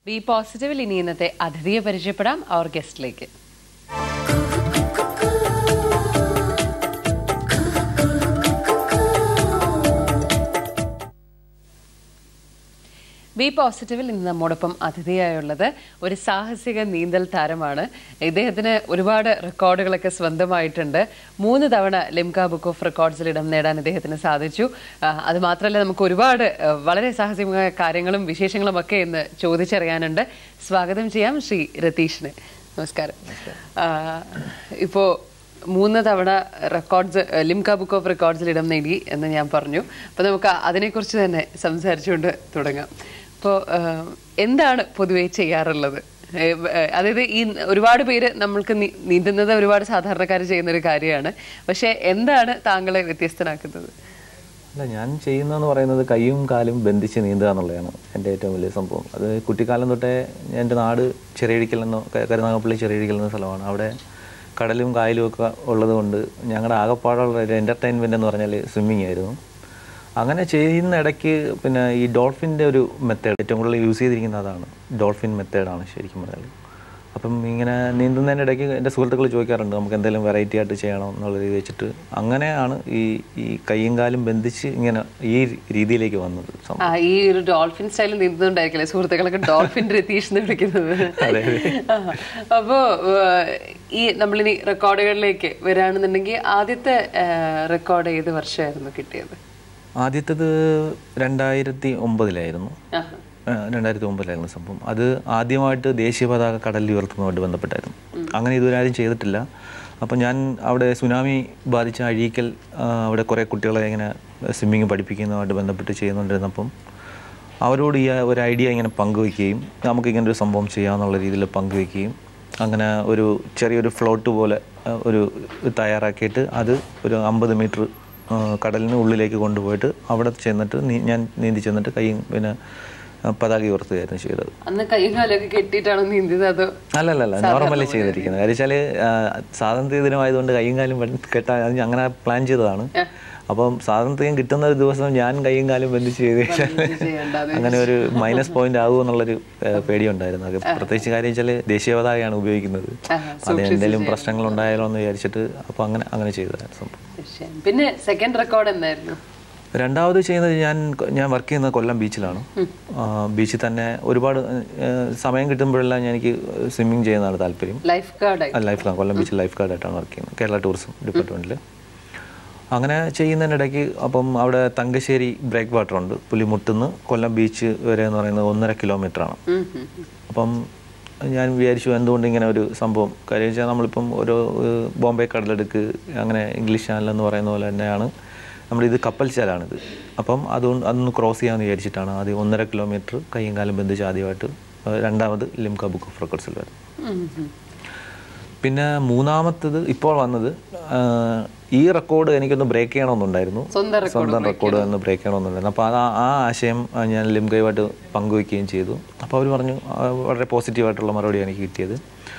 B പോസിറ്റീവിൽ ഇനി ഇന്നത്തെ അതിഥിയെ പരിചയപ്പെടാം അവർ ഗസ്റ്റിലേക്ക് ബി പോസിറ്റീവിൽ ഇന്ന് നമ്മോടൊപ്പം അതിഥിയായുള്ളത് ഒരു സാഹസിക നീന്തൽ താരമാണ് ഇദ്ദേഹത്തിന് ഒരുപാട് റെക്കോർഡുകളൊക്കെ സ്വന്തമായിട്ടുണ്ട് മൂന്ന് തവണ ലിംക ബുക്ക് ഓഫ് റെക്കോർഡ്സിൽ ഇടം നേടാൻ ഇദ്ദേഹത്തിന് സാധിച്ചു ആ, അത് മാത്രമല്ല നമുക്ക് ഒരുപാട് ആ, വളരെ സാഹസികമായ കാര്യങ്ങളും വിശേഷങ്ങളും ഒക്കെ ഇന്ന് ചോദിച്ചറിയാനുണ്ട് സ്വാഗതം ചെയ്യാം ശ്രീ രതീഷിന് നമസ്കാരം ആ, ഇപ്പോ മൂന്ന് തവണ റെക്കോർഡ്സ് ലിംക ബുക്ക് ഓഫ് റെക്കോർഡ്സിൽ ഇടം നേടി എന്ന് ഞാൻ പറഞ്ഞു അപ്പോൾ നമുക്ക് അതിനെക്കുറിച്ച് തന്നെ സംസാരിച്ചുകൊണ്ട് തുടങ്ങാം അപ്പോൾ എന്താണ് പൊതുവെ ചെയ്യാറുള്ളത് ഏ, ഏ, അതായത് ഈ ഒരുപാട് പേര് നമ്മൾക്ക് നീ- നീന്തുന്നത് ഒരുപാട് സാധാരണക്കാർ ചെയ്യുന്ന ഒരു കാര്യമാണ് പക്ഷെ എന്താണ് താങ്കളെ വ്യത്യസ്തനാക്കുന്നത് അല്ല ഞാൻ ചെയ്യുന്നതെന്ന് പറയുന്നത് കൈയും കാലും ബന്ധിച്ച് നീന്തുക എന്നുള്ളതാണ് എൻ്റെ ഏറ്റവും വലിയ സംഭവം അത് കുട്ടിക്കാലം തൊട്ടേ എൻ്റെ നാട് ചെറിയടിക്കൽ എന്ന ക- കരുനാഗപ്പള്ളി ചെറിയടിക്കൽ എന്ന സ്ഥലമാണ് അവിടെ കടലും കായലും ഒക്കെ ഉള്ളത് കൊണ്ട് ഞങ്ങളുടെ ആകെപ്പാടുള്ള ഒരു എൻ്റർടൈൻമെൻ്റ് എന്ന് പറഞ്ഞാൽ സ്വിമ്മിങ് ആയിരുന്നു അങ്ങനെ ചെയ്യുന്ന ഇടയ്ക്ക് പിന്നെ ഈ ഡോൾഫിൻ്റെ ഒരു മെത്തേഡ് ഏറ്റവും കൂടുതൽ യൂസ് ചെയ്തിരിക്കുന്നത് അതാണ് ഡോൾഫിൻ മെത്തേഡാണ് ശരിക്കും പറഞ്ഞാൽ അപ്പം ഇങ്ങനെ നീന്തുന്നതിൻ്റെ ഇടയ്ക്ക് എൻ്റെ സുഹൃത്തുക്കൾ ചോദിക്കാറുണ്ട് നമുക്ക് എന്തെങ്കിലും വെറൈറ്റി ആയിട്ട് ചെയ്യണം എന്നുള്ള രീതി വെച്ചിട്ട് അങ്ങനെയാണ് ഈ ഈ കൈയും കാലും ബന്ധിച്ച് ഇങ്ങനെ ഈ രീതിയിലേക്ക് വന്നത് സംഭവം. ആ ഈ ഒരു ഡോൾഫിൻ സ്റ്റൈൽ നീന്തുന്നുണ്ടായിരിക്കില്ലേ സുഹൃത്തുക്കളൊക്കെ ഡോൾഫിൻ രതീഷ് എന്ന് വിളിക്കുന്നത് അതെ, ആ, അപ്പോ ഏഹ്, ഈ നമ്മളിനി റെക്കോർഡുകളിലേക്ക് വരാണെന്നുണ്ടെങ്കിൽ ആദ്യത്തെ റെക്കോർഡ് ഏത് വർഷമായിരുന്നു കിട്ടിയത് ആദ്യത്തേത് രണ്ടായിരത്തി ഒമ്പതിലായിരുന്നു ആഹാ. രണ്ടായിരത്തി ഒമ്പതിലായിരുന്നു സംഭവം അത് ആദ്യമായിട്ട് ദേശീയ പതാക കടലിൽ ഉയർത്തുന്നതുമായിട്ട് ബന്ധപ്പെട്ടായിരുന്നു അങ്ങനെ ഇതുവരെ ആരും ചെയ്തിട്ടില്ല അപ്പം ഞാൻ അവിടെ സുനാമി ബാധിച്ച അഴീക്കൽ ആ, അവിടെ കുറേ കുട്ടികളെ ഇങ്ങനെ സ്വിമ്മിങ് പഠിപ്പിക്കുന്നതുമായിട്ട് ബന്ധപ്പെട്ട് ചെയ്യുന്നുണ്ടിരുന്നപ്പം അവരോട് ഈ ഒരു ഐഡിയ ഇങ്ങനെ പങ്കുവയ്ക്കുകയും നമുക്ക് ഇങ്ങനെ ഒരു സംഭവം ചെയ്യാമെന്നുള്ള രീതിയിൽ പങ്കുവയ്ക്കുകയും അങ്ങനെ ഒരു ചെറിയൊരു ഫ്ലോട്ട് പോലെ ആ, ഒരു തയ്യാറാക്കിയിട്ട് അത് ഒരു അമ്പത് മീറ്റർ കടലിന് ഉള്ളിലേക്ക് കൊണ്ടുപോയിട്ട് അവിടെ ചെന്നിട്ട് നീ- ഞാൻ നീന്തി ചെന്നിട്ട് കൈയും പിന്നെ ആ, പതാക ഉയർത്തുകയായിരുന്നു ചെയ്തത് അന്ന് കൈയും കാലൊക്കെ കെട്ടിയിട്ടാണോ നീന്തിയത് അതോ അല്ലല്ലല്ല നോർമലി ചെയ്തിരിക്കുന്നത് കാര്യം വെച്ചാൽ സ്വാതന്ത്ര്യ ദിനമായതുകൊണ്ട് കൈയും കാലും ബന്ധ- കെട്ടാൻ അത് അങ്ങനെ പ്ലാൻ ചെയ്തതാണ് അപ്പം സ്വാതന്ത്ര്യം കിട്ടുന്ന ഒരു ദിവസം ഞാൻ കൈയും കാലും ബന്ധിച്ച് ചെയ്ത് കഴിഞ്ഞാൽ ചെയ്യേണ്ടത് അങ്ങനെ ഒരു മൈനസ് പോയിന്റ് ആകുമോ എന്നുള്ളൊരു ഏഹ്, പേടിയുണ്ടായിരുന്നു അത് പ്രത്യേകിച്ച് കാര്യം വെച്ചാൽ ദേശീയ പതാകയാണ് ഉപയോഗിക്കുന്നത് ആഹാ, അത് എന്തെങ്കിലും പ്രശ്നങ്ങൾ ഉണ്ടായാലോ എന്ന് വിചാരിച്ചിട്ട് അപ്പോൾ അങ്ങനെ അങ്ങനെ ചെയ്തതായിരുന്നു സംഭവം തീർച്ചയായും. പിന്നെ സെക്കൻഡ് റെക്കോർഡ് എന്തായിരുന്നു രണ്ടാമത് ചെയ്യുന്നത് ഞാൻ ഞാൻ വർക്ക് ചെയ്യുന്നത് കൊല്ലം ബീച്ചിലാണ് ആ, ബീച്ചിൽ തന്നെ ഒരുപാട് ഏഹ്, സമയം കിട്ടുമ്പോഴെല്ലാം ഞാൻ എനിക്ക് സ്വിമ്മിങ് ചെയ്യുന്നതാണ് താല്പര്യം ലൈഫ് ഗാർഡായി ആ, ലൈഫ് ഗാർഡ് കൊല്ലം ബീച്ചിൽ ലൈഫ് ഗാർഡായിട്ടാണ് വർക്ക് ചെയ്യുന്നത് കേരള ടൂറിസം ഡിപ്പാർട്ട്മെൻറ്റിൽ അങ്ങനെ ചെയ്യുന്നതിനിടയ്ക്ക് അപ്പം അവിടെ തങ്കശ്ശേരി ബ്രേക്ക് വാട്ടർ ഉണ്ട് പുലിമുട്ടുന്ന് കൊല്ലം ബീച്ച് വരെ എന്ന് പറയുന്നത് ഒന്നര കിലോമീറ്ററാണ് അപ്പം ഞാൻ വിചാരിച്ചു എന്തുകൊണ്ട് ഇങ്ങനെ ഒരു സംഭവം കാര്യം വെച്ചാൽ നമ്മളിപ്പം ഒരു ഏഹ്, ബോംബെ കടലെടുക്ക് അങ്ങനെ ഇംഗ്ലീഷ് ചാനൽ എന്ന് പറയുന്ന പോലെ തന്നെയാണ് നമ്മളിത് കപ്പൽ ചാലാണിത് അപ്പം അതുകൊണ്ട് അതൊന്ന് ക്രോസ് ചെയ്യാമെന്ന് വിചാരിച്ചിട്ടാണ് ആദ്യം ഒന്നര കിലോമീറ്റർ കയ്യും കാലം ബന്ധിച്ച് ആദ്യമായിട്ട് ഏഹ്, രണ്ടാമത് ലിംക ബുക്ക് ഓഫ് റെക്കോർഡ്സിൽ വരുന്നത് പിന്നെ മൂന്നാമത്തത് ഇപ്പോൾ വന്നത് ആ, ഈ റെക്കോർഡ് എനിക്കൊന്ന് ബ്രേക്ക് ചെയ്യണമെന്നുണ്ടായിരുന്നു സ്വന്തം സ്വന്തം റെക്കോർഡ് ഒന്ന് ബ്രേക്ക് ചെയ്യണമെന്നുണ്ടായിരുന്നു അപ്പോൾ അത് ആ- ആ ആശയം ആ, ഞാൻ ലിംഗയുമായിട്ട് പങ്കുവയ്ക്കുകയും ചെയ്തു അപ്പോൾ അവർ പറഞ്ഞു ആ, വളരെ പോസിറ്റീവായിട്ടുള്ള മറുപടി എനിക്ക് കിട്ടിയത്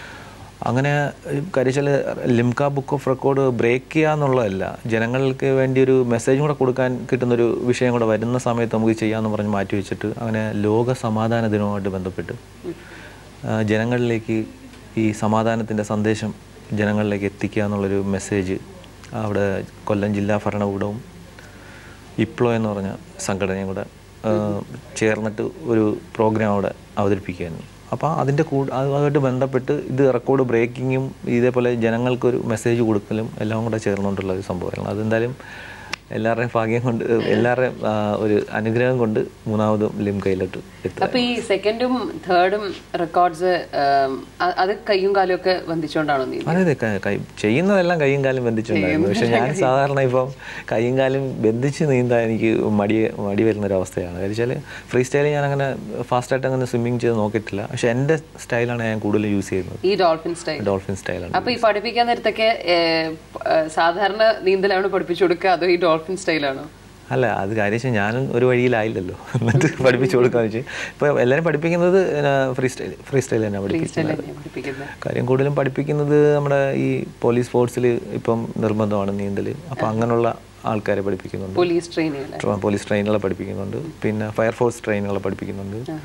അങ്ങനെ കരിച്ചാൽ Limca book of record break ചെയ്യുക എന്നുള്ളതല്ല ജനങ്ങൾക്ക് വേണ്ടി ഒരു മെസ്സേജും കൂടെ കൊടുക്കാൻ കിട്ടുന്നൊരു വിഷയം കൂടെ വരുന്ന സമയത്ത് നമുക്ക് ചെയ്യാമെന്ന് പറഞ്ഞ് മാറ്റി വെച്ചിട്ട് അങ്ങനെ ലോക സമാധാന ദിനവുമായിട്ട് ബന്ധപ്പെട്ട് ആ, ജനങ്ങളിലേക്ക് ഈ സമാധാനത്തിൻ്റെ സന്ദേശം ജനങ്ങളിലേക്ക് എത്തിക്കുക എന്നുള്ളൊരു മെസ്സേജ് അവിടെ കൊല്ലം ജില്ലാ ഭരണകൂടവും ഇപ്ലോ എന്ന് പറഞ്ഞ സംഘടനയും കൂടെ ആ, ചേർന്നിട്ട് ഒരു പ്രോഗ്രാം അവിടെ അവതരിപ്പിക്കുകയായിരുന്നു അപ്പോൾ അതിൻ്റെ കൂടെ അതുമായിട്ട് ബന്ധപ്പെട്ട് ഇത് റെക്കോർഡ് ബ്രേക്കിങ്ങും ഇതേപോലെ ജനങ്ങൾക്കൊരു മെസ്സേജ് കൊടുക്കലും എല്ലാം കൂടെ ചേർന്നുകൊണ്ടുള്ള ഒരു സംഭവമായിരുന്നു അതെന്തായാലും എല്ലാവരുടെയും ഭാഗ്യം കൊണ്ട് എല്ലാവരുടെയും ആ, ഒരു അനുഗ്രഹം കൊണ്ട് മൂന്നാമതും ലിംകയിലോട്ട് എത്തുക അപ്പൊ ഈ സെക്കൻഡും തേർഡും റെക്കോർഡ്സ് അത് കയ്യും കാലും ഒക്കെ ബന്ധിച്ചുകൊണ്ടാണോ നീ അതെ അതെ ക- കൈ ചെയ്യുന്നതെല്ലാം കൈയും കാലും ബന്ധിച്ചുണ്ടായിരുന്നു പക്ഷെ ഞാൻ സാധാരണ ഇപ്പം കൈയും കാലും ബന്ധിച്ച് നീന്താൻ എനിക്ക് മടി മടി വരുന്ന ഒരു അവസ്ഥയാണ് കാര്യം വെച്ചാൽ ഫ്രീ സ്റ്റൈൽ ഞാൻ അങ്ങനെ ഫാസ്റ്റായിട്ട് അങ്ങനെ സ്വിമ്മിങ് ചെയ്ത് നോക്കിയിട്ടില്ല പക്ഷെ എൻ്റെ സ്റ്റൈലാണ് ഞാൻ കൂടുതൽ യൂസ് ചെയ്യുന്നത് ഈ ഡോൾഫിൻ സ്റ്റൈൽ ഡോൾഫിൻ സ്റ്റൈലാണ് അപ്പൊ ഈ പഠിപ്പിക്കാൻ നേരത്തൊക്കെ ഏഹ്, ഏഹ്, സാധാരണ നീന്തലാണ് പഠിപ്പിച്ചു കൊടുക്കുക അതോ ഈ ഡോൾഫിൻ സ്റ്റൈലാണോ അല്ല അത് കാര്യം വെച്ചാൽ ഞാനും ഒരു വഴിയിലായില്ലല്ലോ എന്നിട്ട് പഠിപ്പിച്ചു കൊടുക്കാന്ന് വെച്ചാൽ ഇപ്പോൾ എല്ലാവരും പഠിപ്പിക്കുന്നത് ഫ്രീ സ്റ്റൈൽ ഫ്രീ സ്റ്റൈൽ തന്നെ പഠിപ്പിക്കുന്നത് തന്നെയാ പഠിപ്പിക്കുന്നത് കാര്യം കൂടുതലും പഠിപ്പിക്കുന്നത് നമ്മുടെ ഈ പോലീസ് സ്പോർട്സിൽ ഇപ്പം നിർബന്ധമാണ് നീന്തൽ അപ്പോൾ അങ്ങനെയുള്ള ആൾക്കാരെ പഠിപ്പിക്കുന്നുണ്ട് പോലീസ് ട്രെയിനിങ് ട്ര- പോലീസ് ട്രെയിനുകളെ പഠിപ്പിക്കുന്നുണ്ട് പിന്നെ ഫയർഫോഴ്സ് ട്രെയിനുകളെ പഠിപ്പിക്കുന്നുണ്ട്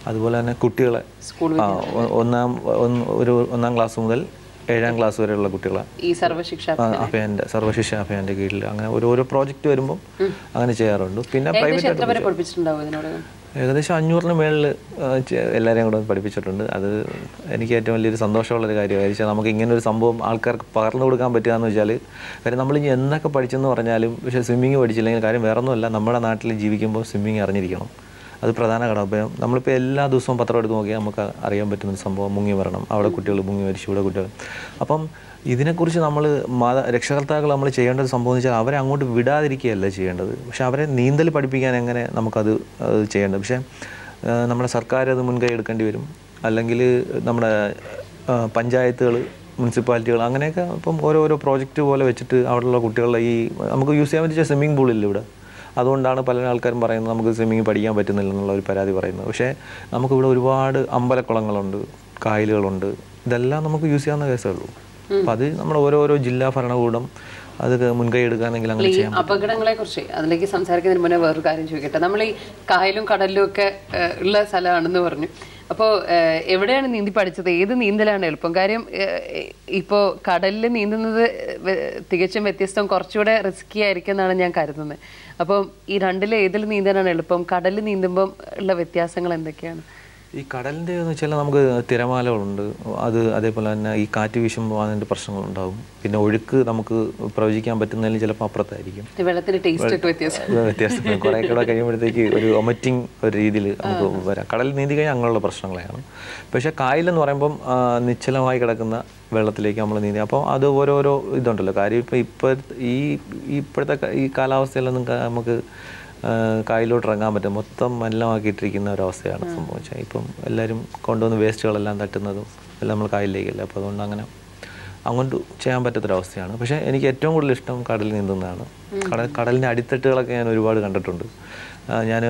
അതുപോലെ തന്നെ കുട്ടികളെ സ്കൂൾ ആ, ഒ- ഒന്നാം ഒന്ന് ഒരു ഒന്നാം ക്ലാസ് മുതൽ ഏഴാം ക്ലാസ് വരെയുള്ള കുട്ടികളെ ഈ സർവശിക്ഷ ആ, അഭയന്റെ സർവശിക്ഷ അഭയന്റെ കീഴിൽ അങ്ങനെ ഒരു ഓരോ പ്രോജക്റ്റ് വരുമ്പോൾ അങ്ങനെ ചെയ്യാറുണ്ട് പിന്നെ ഏകദേശം പ്രൈവറ്റ് എത്ര വരെ പഠിപ്പിച്ചിട്ടുണ്ടാവും ഇതിനോട് ഏകദേശം അഞ്ഞൂറിന് മേളിൽ എല്ലാവരെയും കൂടെ പഠിപ്പിച്ചിട്ടുണ്ട് അത് എനിക്ക് ഏറ്റവും വലിയൊരു സന്തോഷമുള്ളൊരു കാര്യമായിരിക്കും നമുക്ക് ഇങ്ങനെ ഒരു സംഭവം ആൾക്കാർക്ക് പകർന്നു കൊടുക്കാൻ പറ്റുക എന്ന് വെച്ചാൽ കാര്യം നമ്മൾ ഇനി എന്തൊക്കെ പഠിച്ചെന്ന് പറഞ്ഞാലും പക്ഷേ സ്വിമ്മിങ് പഠിച്ചില്ലെങ്കിൽ കാര്യം വേറെ ഒന്നുമല്ല നമ്മുടെ നാട്ടിൽ ജീവിക്കുമ്പോൾ സ്വിമ്മിങ് അറിഞ്ഞിരിക്കണം അത് പ്രധാന ഘടകം അപ്പം നമ്മളിപ്പോൾ എല്ലാ ദിവസവും പത്രം എടുത്ത് നോക്കിയാൽ നമുക്ക് അറിയാൻ പറ്റുന്ന ഒരു സംഭവം മുങ്ങി മരണം അവിടെ കുട്ടികൾ മുങ്ങി മരിച്ചു ഇവിടെ കുട്ടികൾ അപ്പം ഇതിനെക്കുറിച്ച് നമ്മൾ മാത രക്ഷകർത്താക്കൾ നമ്മൾ ചെയ്യേണ്ട ഒരു സംഭവം എന്ന് വെച്ചാൽ അവരെ അങ്ങോട്ട് വിടാതിരിക്കുകയല്ല ചെയ്യേണ്ടത് പക്ഷെ അവരെ നീന്തൽ പഠിപ്പിക്കാൻ എങ്ങനെ നമുക്കത് അത് ചെയ്യേണ്ടത് പക്ഷേ ആ, നമ്മുടെ സർക്കാർ അത് മുൻകൈ എടുക്കേണ്ടി വരും അല്ലെങ്കിൽ നമ്മുടെ പഞ്ചായത്തുകൾ മുനിസിപ്പാലിറ്റികൾ അങ്ങനെയൊക്കെ ഇപ്പം ഓരോരോ പ്രോജക്റ്റ് പോലെ വെച്ചിട്ട് അവിടെയുള്ള കുട്ടികളുടെ ഈ നമുക്ക് യൂസ് ചെയ്യാൻ പറ്റിയ സ്വിമ്മിംഗ് പൂളില്ല ഇവിടെ അതുകൊണ്ടാണ് പല ആൾക്കാരും പറയുന്നത് നമുക്ക് സ്വിമ്മിങ് പഠിക്കാൻ പറ്റുന്നില്ല എന്നുള്ള ഒരു പരാതി പറയുന്നത് പക്ഷേ നമുക്കിവിടെ ഒരുപാട് അമ്പലക്കുളങ്ങളുണ്ട് കായലുകളുണ്ട് ഇതെല്ലാം നമുക്ക് യൂസ് ചെയ്യാവുന്ന കേസേ ഉള്ളൂ അപ്പം അത് നമ്മുടെ ഓരോരോ ജില്ലാ ഭരണകൂടം അത് മുൻകൈ എടുക്കുകയാണെങ്കിൽ അങ്ങനെ ഈ ചെയ്യാം അപകടങ്ങളെ കുറിച്ച് അതിലേക്ക് സംസാരിക്കുന്നതിന് മുന്നേ വേറൊരു കാര്യം ചോദിക്കട്ടെ നമ്മൾ ഈ കായലും കടലിലും ഒക്കെ ഏഹ്, ഉള്ള സ്ഥലമാണെന്ന് പറഞ്ഞു അപ്പോൾ എവിടെയാണ് നീന്തി പഠിച്ചത് ഏത് നീന്തലാണ് എളുപ്പം കാര്യം ഏഹ്, ഇപ്പോ കടലിൽ നീന്തുന്നത് വെ- തികച്ചും വ്യത്യസ്തം കുറച്ചുകൂടെ റിസ്കി ആയിരിക്കും എന്നാണ് ഞാൻ കരുതുന്നത് അപ്പോൾ ഈ രണ്ടിൽ ഏതിൽ നീന്താനാണ് എളുപ്പം കടലിൽ നീന്തുമ്പം ഉള്ള വ്യത്യാസങ്ങൾ എന്തൊക്കെയാണ് ഈ കടലിൻ്റെ എന്ന് വെച്ചാൽ നമുക്ക് തിരമാലകളുണ്ട് അത് അതേപോലെ തന്നെ ഈ കാറ്റ് വീശുമ്പോൾ അതിൻ്റെ പ്രശ്നങ്ങളുണ്ടാവും പിന്നെ ഒഴുക്ക് നമുക്ക് പ്രവചിക്കാൻ പറ്റുന്നതിൽ ചിലപ്പോൾ അപ്പുറത്തായിരിക്കും ഈ വെള്ളത്തിന്റെ ടേസ്റ്റ് ഒക്കെ വ്യത്യാസം വ്യത്യാസം കുറേ കൂടെ കഴിയുമ്പോഴത്തേക്ക് ഒരു ഒമറ്റിങ് ഒരു രീതിയിൽ നമുക്ക് വരാം കടലിൽ നീന്തി കഴിഞ്ഞാൽ അങ്ങനെയുള്ള പ്രശ്നങ്ങളെയാണ് പക്ഷേ കായലെന്ന് പറയുമ്പം ആ, നിശ്ചലമായി കിടക്കുന്ന വെള്ളത്തിലേക്ക് നമ്മൾ നീന്തി അപ്പോൾ അത് ഓരോരോ ഇതുണ്ടല്ലോ കാര്യം ഇപ്പോൾ ഇപ്പോൾ ഈ ഈ ഇപ്പോഴത്തെ ക- ഈ കാലാവസ്ഥയിലൊന്നും ക- നമുക്ക് ആ, കായലിലോട്ട് ഇറങ്ങാൻ പറ്റും മൊത്തം മലിനമാക്കിയിട്ടിരിക്കുന്ന ഒരവസ്ഥയാണ് സംഭവിച്ചത് ഇപ്പം എല്ലാവരും കൊണ്ടുവന്ന് വേസ്റ്റുകളെല്ലാം തട്ടുന്നതും എല്ലാം നമ്മൾ കായലിലേക്കല്ല അപ്പോൾ അതുകൊണ്ട് അങ്ങനെ അങ്ങോട്ട് ചെയ്യാൻ പറ്റാത്തൊരവസ്ഥയാണ് പക്ഷേ എനിക്ക് ഏറ്റവും കൂടുതൽ ഇഷ്ടം കടലിൽ നീന്തുന്നതാണ് കടൽ കടലിൻ്റെ അടിത്തട്ടുകളൊക്കെ ഞാൻ ഒരുപാട് കണ്ടിട്ടുണ്ട് ഞാൻ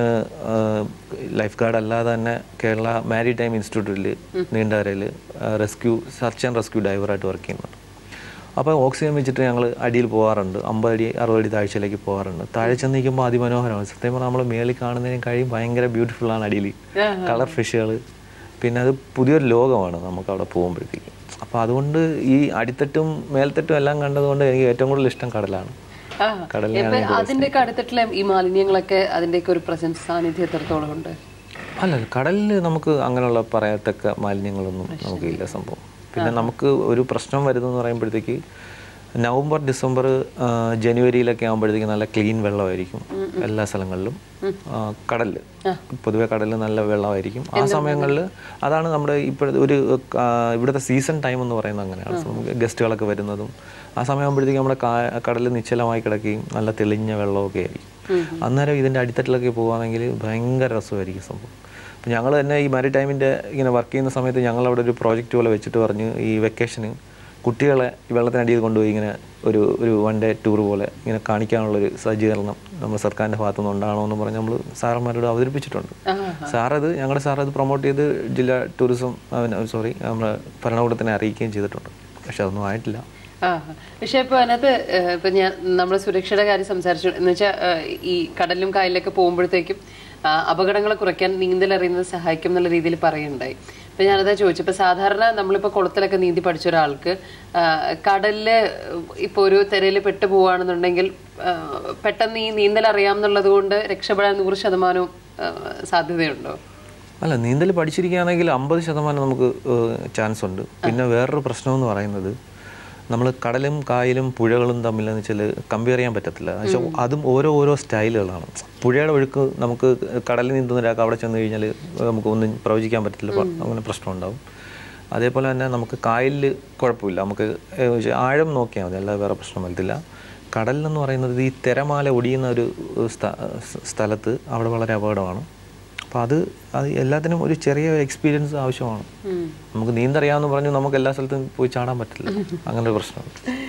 ലൈഫ് ഗാർഡ് അല്ലാതെ തന്നെ കേരള മാരി ടൈം ഇൻസ്റ്റിറ്റ്യൂട്ടിൽ നീണ്ടകരയിൽ റെസ്ക്യൂ സെർച്ച് ആൻഡ് റെസ്ക്യൂ ഡൈവറായിട്ട് വർക്ക് ചെയ്യുന്നുണ്ട് അപ്പോൾ ഓക്സിജൻ വെച്ചിട്ട് ഞങ്ങൾ അടിയിൽ പോകാറുണ്ട് അമ്പത് അടി അറുപത് അടി താഴ്ചയിലേക്ക് പോകാറുണ്ട് താഴെ ചെന്ന് നിൽക്കുമ്പോൾ അതിമനോഹരമാണ് സത്യം പറഞ്ഞാൽ നമ്മൾ മേളിൽ കാണുന്നതിനും കഴിയും ഭയങ്കര ബ്യൂട്ടിഫുൾ ആണ് അടിയിൽ കളർ ഫിഷുകൾ പിന്നെ അത് പുതിയൊരു ലോകമാണ് നമുക്ക് അവിടെ പോകുമ്പോഴത്തേക്ക് അപ്പോൾ അതുകൊണ്ട് ഈ അടിത്തട്ടും മേൽത്തട്ടും എല്ലാം കണ്ടതുകൊണ്ട് എനിക്ക് ഏറ്റവും കൂടുതൽ ഇഷ്ടം കടലാണ് ആ കടലിനെയാണ് ഇപ്പൊ അതിന്റെയൊക്കെ അടുത്തിട്ടുള്ള ഈ മാലിന്യങ്ങളൊക്കെ അതിന്റെയൊക്കെ ഒരു പ്രസൻസ് സാന്നിധ്യം എത്രത്തോളം ഉണ്ട് അല്ല കടലിൽ നമുക്ക് അങ്ങനെയുള്ള പറയത്തക്ക മാലിന്യങ്ങളൊന്നും നമുക്ക് ഇല്ല സംഭവം പിന്നെ നമുക്ക് ഒരു പ്രശ്നം വരുന്നതെന്ന് പറയുമ്പോഴത്തേക്ക് നവംബർ ഡിസംബർ ആ, ജനുവരിയിലൊക്കെ ആകുമ്പോഴത്തേക്ക് നല്ല ക്ലീൻ വെള്ളമായിരിക്കും എല്ലാ സ്ഥലങ്ങളിലും ആ, കടലിൽ പൊതുവെ കടലിൽ നല്ല വെള്ളമായിരിക്കും ആ സമയങ്ങളിൽ അതാണ് നമ്മുടെ ഇപ്പോഴത്തെ ഒരു ആ, ഇവിടുത്തെ സീസൺ ടൈം എന്ന് പറയുന്നത് അങ്ങനെയാണ് നമുക്ക് ഗസ്റ്റുകളൊക്കെ വരുന്നതും ആ സമയമാകുമ്പോഴത്തേക്ക് നമ്മുടെ കാ- കടൽ നിശ്ചലമായി കിടക്കുകയും നല്ല തെളിഞ്ഞ വെള്ളമൊക്കെ ആയിരിക്കും അന്നേരം ഇതിൻ്റെ അടിത്തട്ടിലൊക്കെ പോകുകയാണെങ്കിൽ ഭയങ്കര രസമായിരിക്കും സംഭവം അപ്പം ഞങ്ങൾ തന്നെ ഈ മാരി ടൈമിൻ്റെ ഇങ്ങനെ വർക്ക് ചെയ്യുന്ന സമയത്ത് ഞങ്ങൾ അവിടെ ഒരു പ്രോജക്റ്റ് പോലെ വെച്ചിട്ട് പറഞ്ഞ് ഈ വെക്കേഷന് കുട്ടികളെ ഈ വെള്ളത്തിനടിയിൽ കൊണ്ടുപോയി ഇങ്ങനെ ഒരു ഒരു വൺ ഡേ ടൂർ പോലെ ഇങ്ങനെ കാണിക്കാനുള്ളൊരു സജ്ജീകരണം നമ്മൾ സർക്കാരിൻ്റെ ഭാഗത്തു നിന്ന് ഉണ്ടാണോ എന്ന് പറഞ്ഞ് നമ്മൾ സാറന്മാരോട് അവതരിപ്പിച്ചിട്ടുണ്ട് സാറത് ഞങ്ങളുടെ സാർ അത് പ്രൊമോട്ട് ചെയ്ത് ജില്ലാ ടൂറിസം സോറി നമ്മുടെ ഭരണകൂടത്തിനെ അറിയിക്കുകയും ചെയ്തിട്ടുണ്ട് പക്ഷെ അതൊന്നും ആയിട്ടില്ല ആ പക്ഷെ ഇപ്പൊ അതിനകത്ത് ഏഹ്, ഇപ്പൊ ഞാൻ നമ്മുടെ സുരക്ഷയുടെ കാര്യം സംസാരിച്ചു എന്ന് വെച്ചാൽ ഈ കടലിലും കായലിലൊക്കെ പോകുമ്പോഴത്തേക്കും ആ, അപകടങ്ങളെ കുറയ്ക്കാൻ നീന്തൽ അറിയുന്നത് സഹായിക്കും എന്നുള്ള രീതിയിൽ പറയുണ്ടായി അപ്പൊ ഞാനതാ ചോദിച്ചു ഇപ്പൊ സാധാരണ നമ്മളിപ്പോ കുളത്തിലൊക്കെ നീന്തി പഠിച്ച ഒരാൾക്ക് ആ, കടലില് ഇപ്പൊ ഒരു തിരയിൽ പെട്ടു പോവാണെന്നുണ്ടെങ്കിൽ ആ, പെട്ടെന്ന് ഈ നീന്തൽ അറിയാം എന്നുള്ളത് കൊണ്ട് രക്ഷപ്പെടാൻ നൂറ് ശതമാനവും ആ, സാധ്യതയുണ്ടോ അല്ല നീന്തൽ പഠിച്ചിരിക്കുകയാണെങ്കിൽ അമ്പത് ശതമാനം നമുക്ക് ചാൻസ് ഉണ്ട് പിന്നെ വേറൊരു പ്രശ്നം എന്ന് പറയുന്നത് നമ്മൾ കടലും കായലും പുഴകളും തമ്മിൽ എന്ന് വെച്ചാൽ കമ്പയർ ചെയ്യാൻ പറ്റത്തില്ല പക്ഷെ അതും ഓരോ ഓരോ സ്റ്റൈലുകളാണ് പുഴയുടെ ഒഴുക്ക് നമുക്ക് കടലിൽ നീന്തുന്ന ഒരാൾക്ക് അവിടെ ചെന്ന് കഴിഞ്ഞാൽ നമുക്ക് ഒന്നും പ്രവചിക്കാൻ പറ്റത്തില്ല പ- അങ്ങനെ പ്രശ്നം ഉണ്ടാവും അതേപോലെ തന്നെ നമുക്ക് കായലിൽ കുഴപ്പമില്ല നമുക്ക് ഏഹ്, വെച്ചാ ആഴം നോക്കിയാൽ മതി അല്ലാതെ വേറെ പ്രശ്നം വരത്തില്ല കടലിലെന്ന് പറയുന്നത് ഈ തിരമാല ഒടിയുന്ന ഒരു സ്ഥ- സ്ഥലത്ത് അവിടെ വളരെ അപകടമാണ് അപ്പോൾ അത് അത് എല്ലാത്തിനും ഒരു ചെറിയ എക്സ്പീരിയൻസ് ആവശ്യമാണ് നമുക്ക് നീന്തറിയാമെന്ന് പറഞ്ഞു നമുക്ക് എല്ലാ സ്ഥലത്തും പോയി ചാടാൻ പറ്റില്ല അങ്ങനെ ഒരു പ്രശ്നമുണ്ട്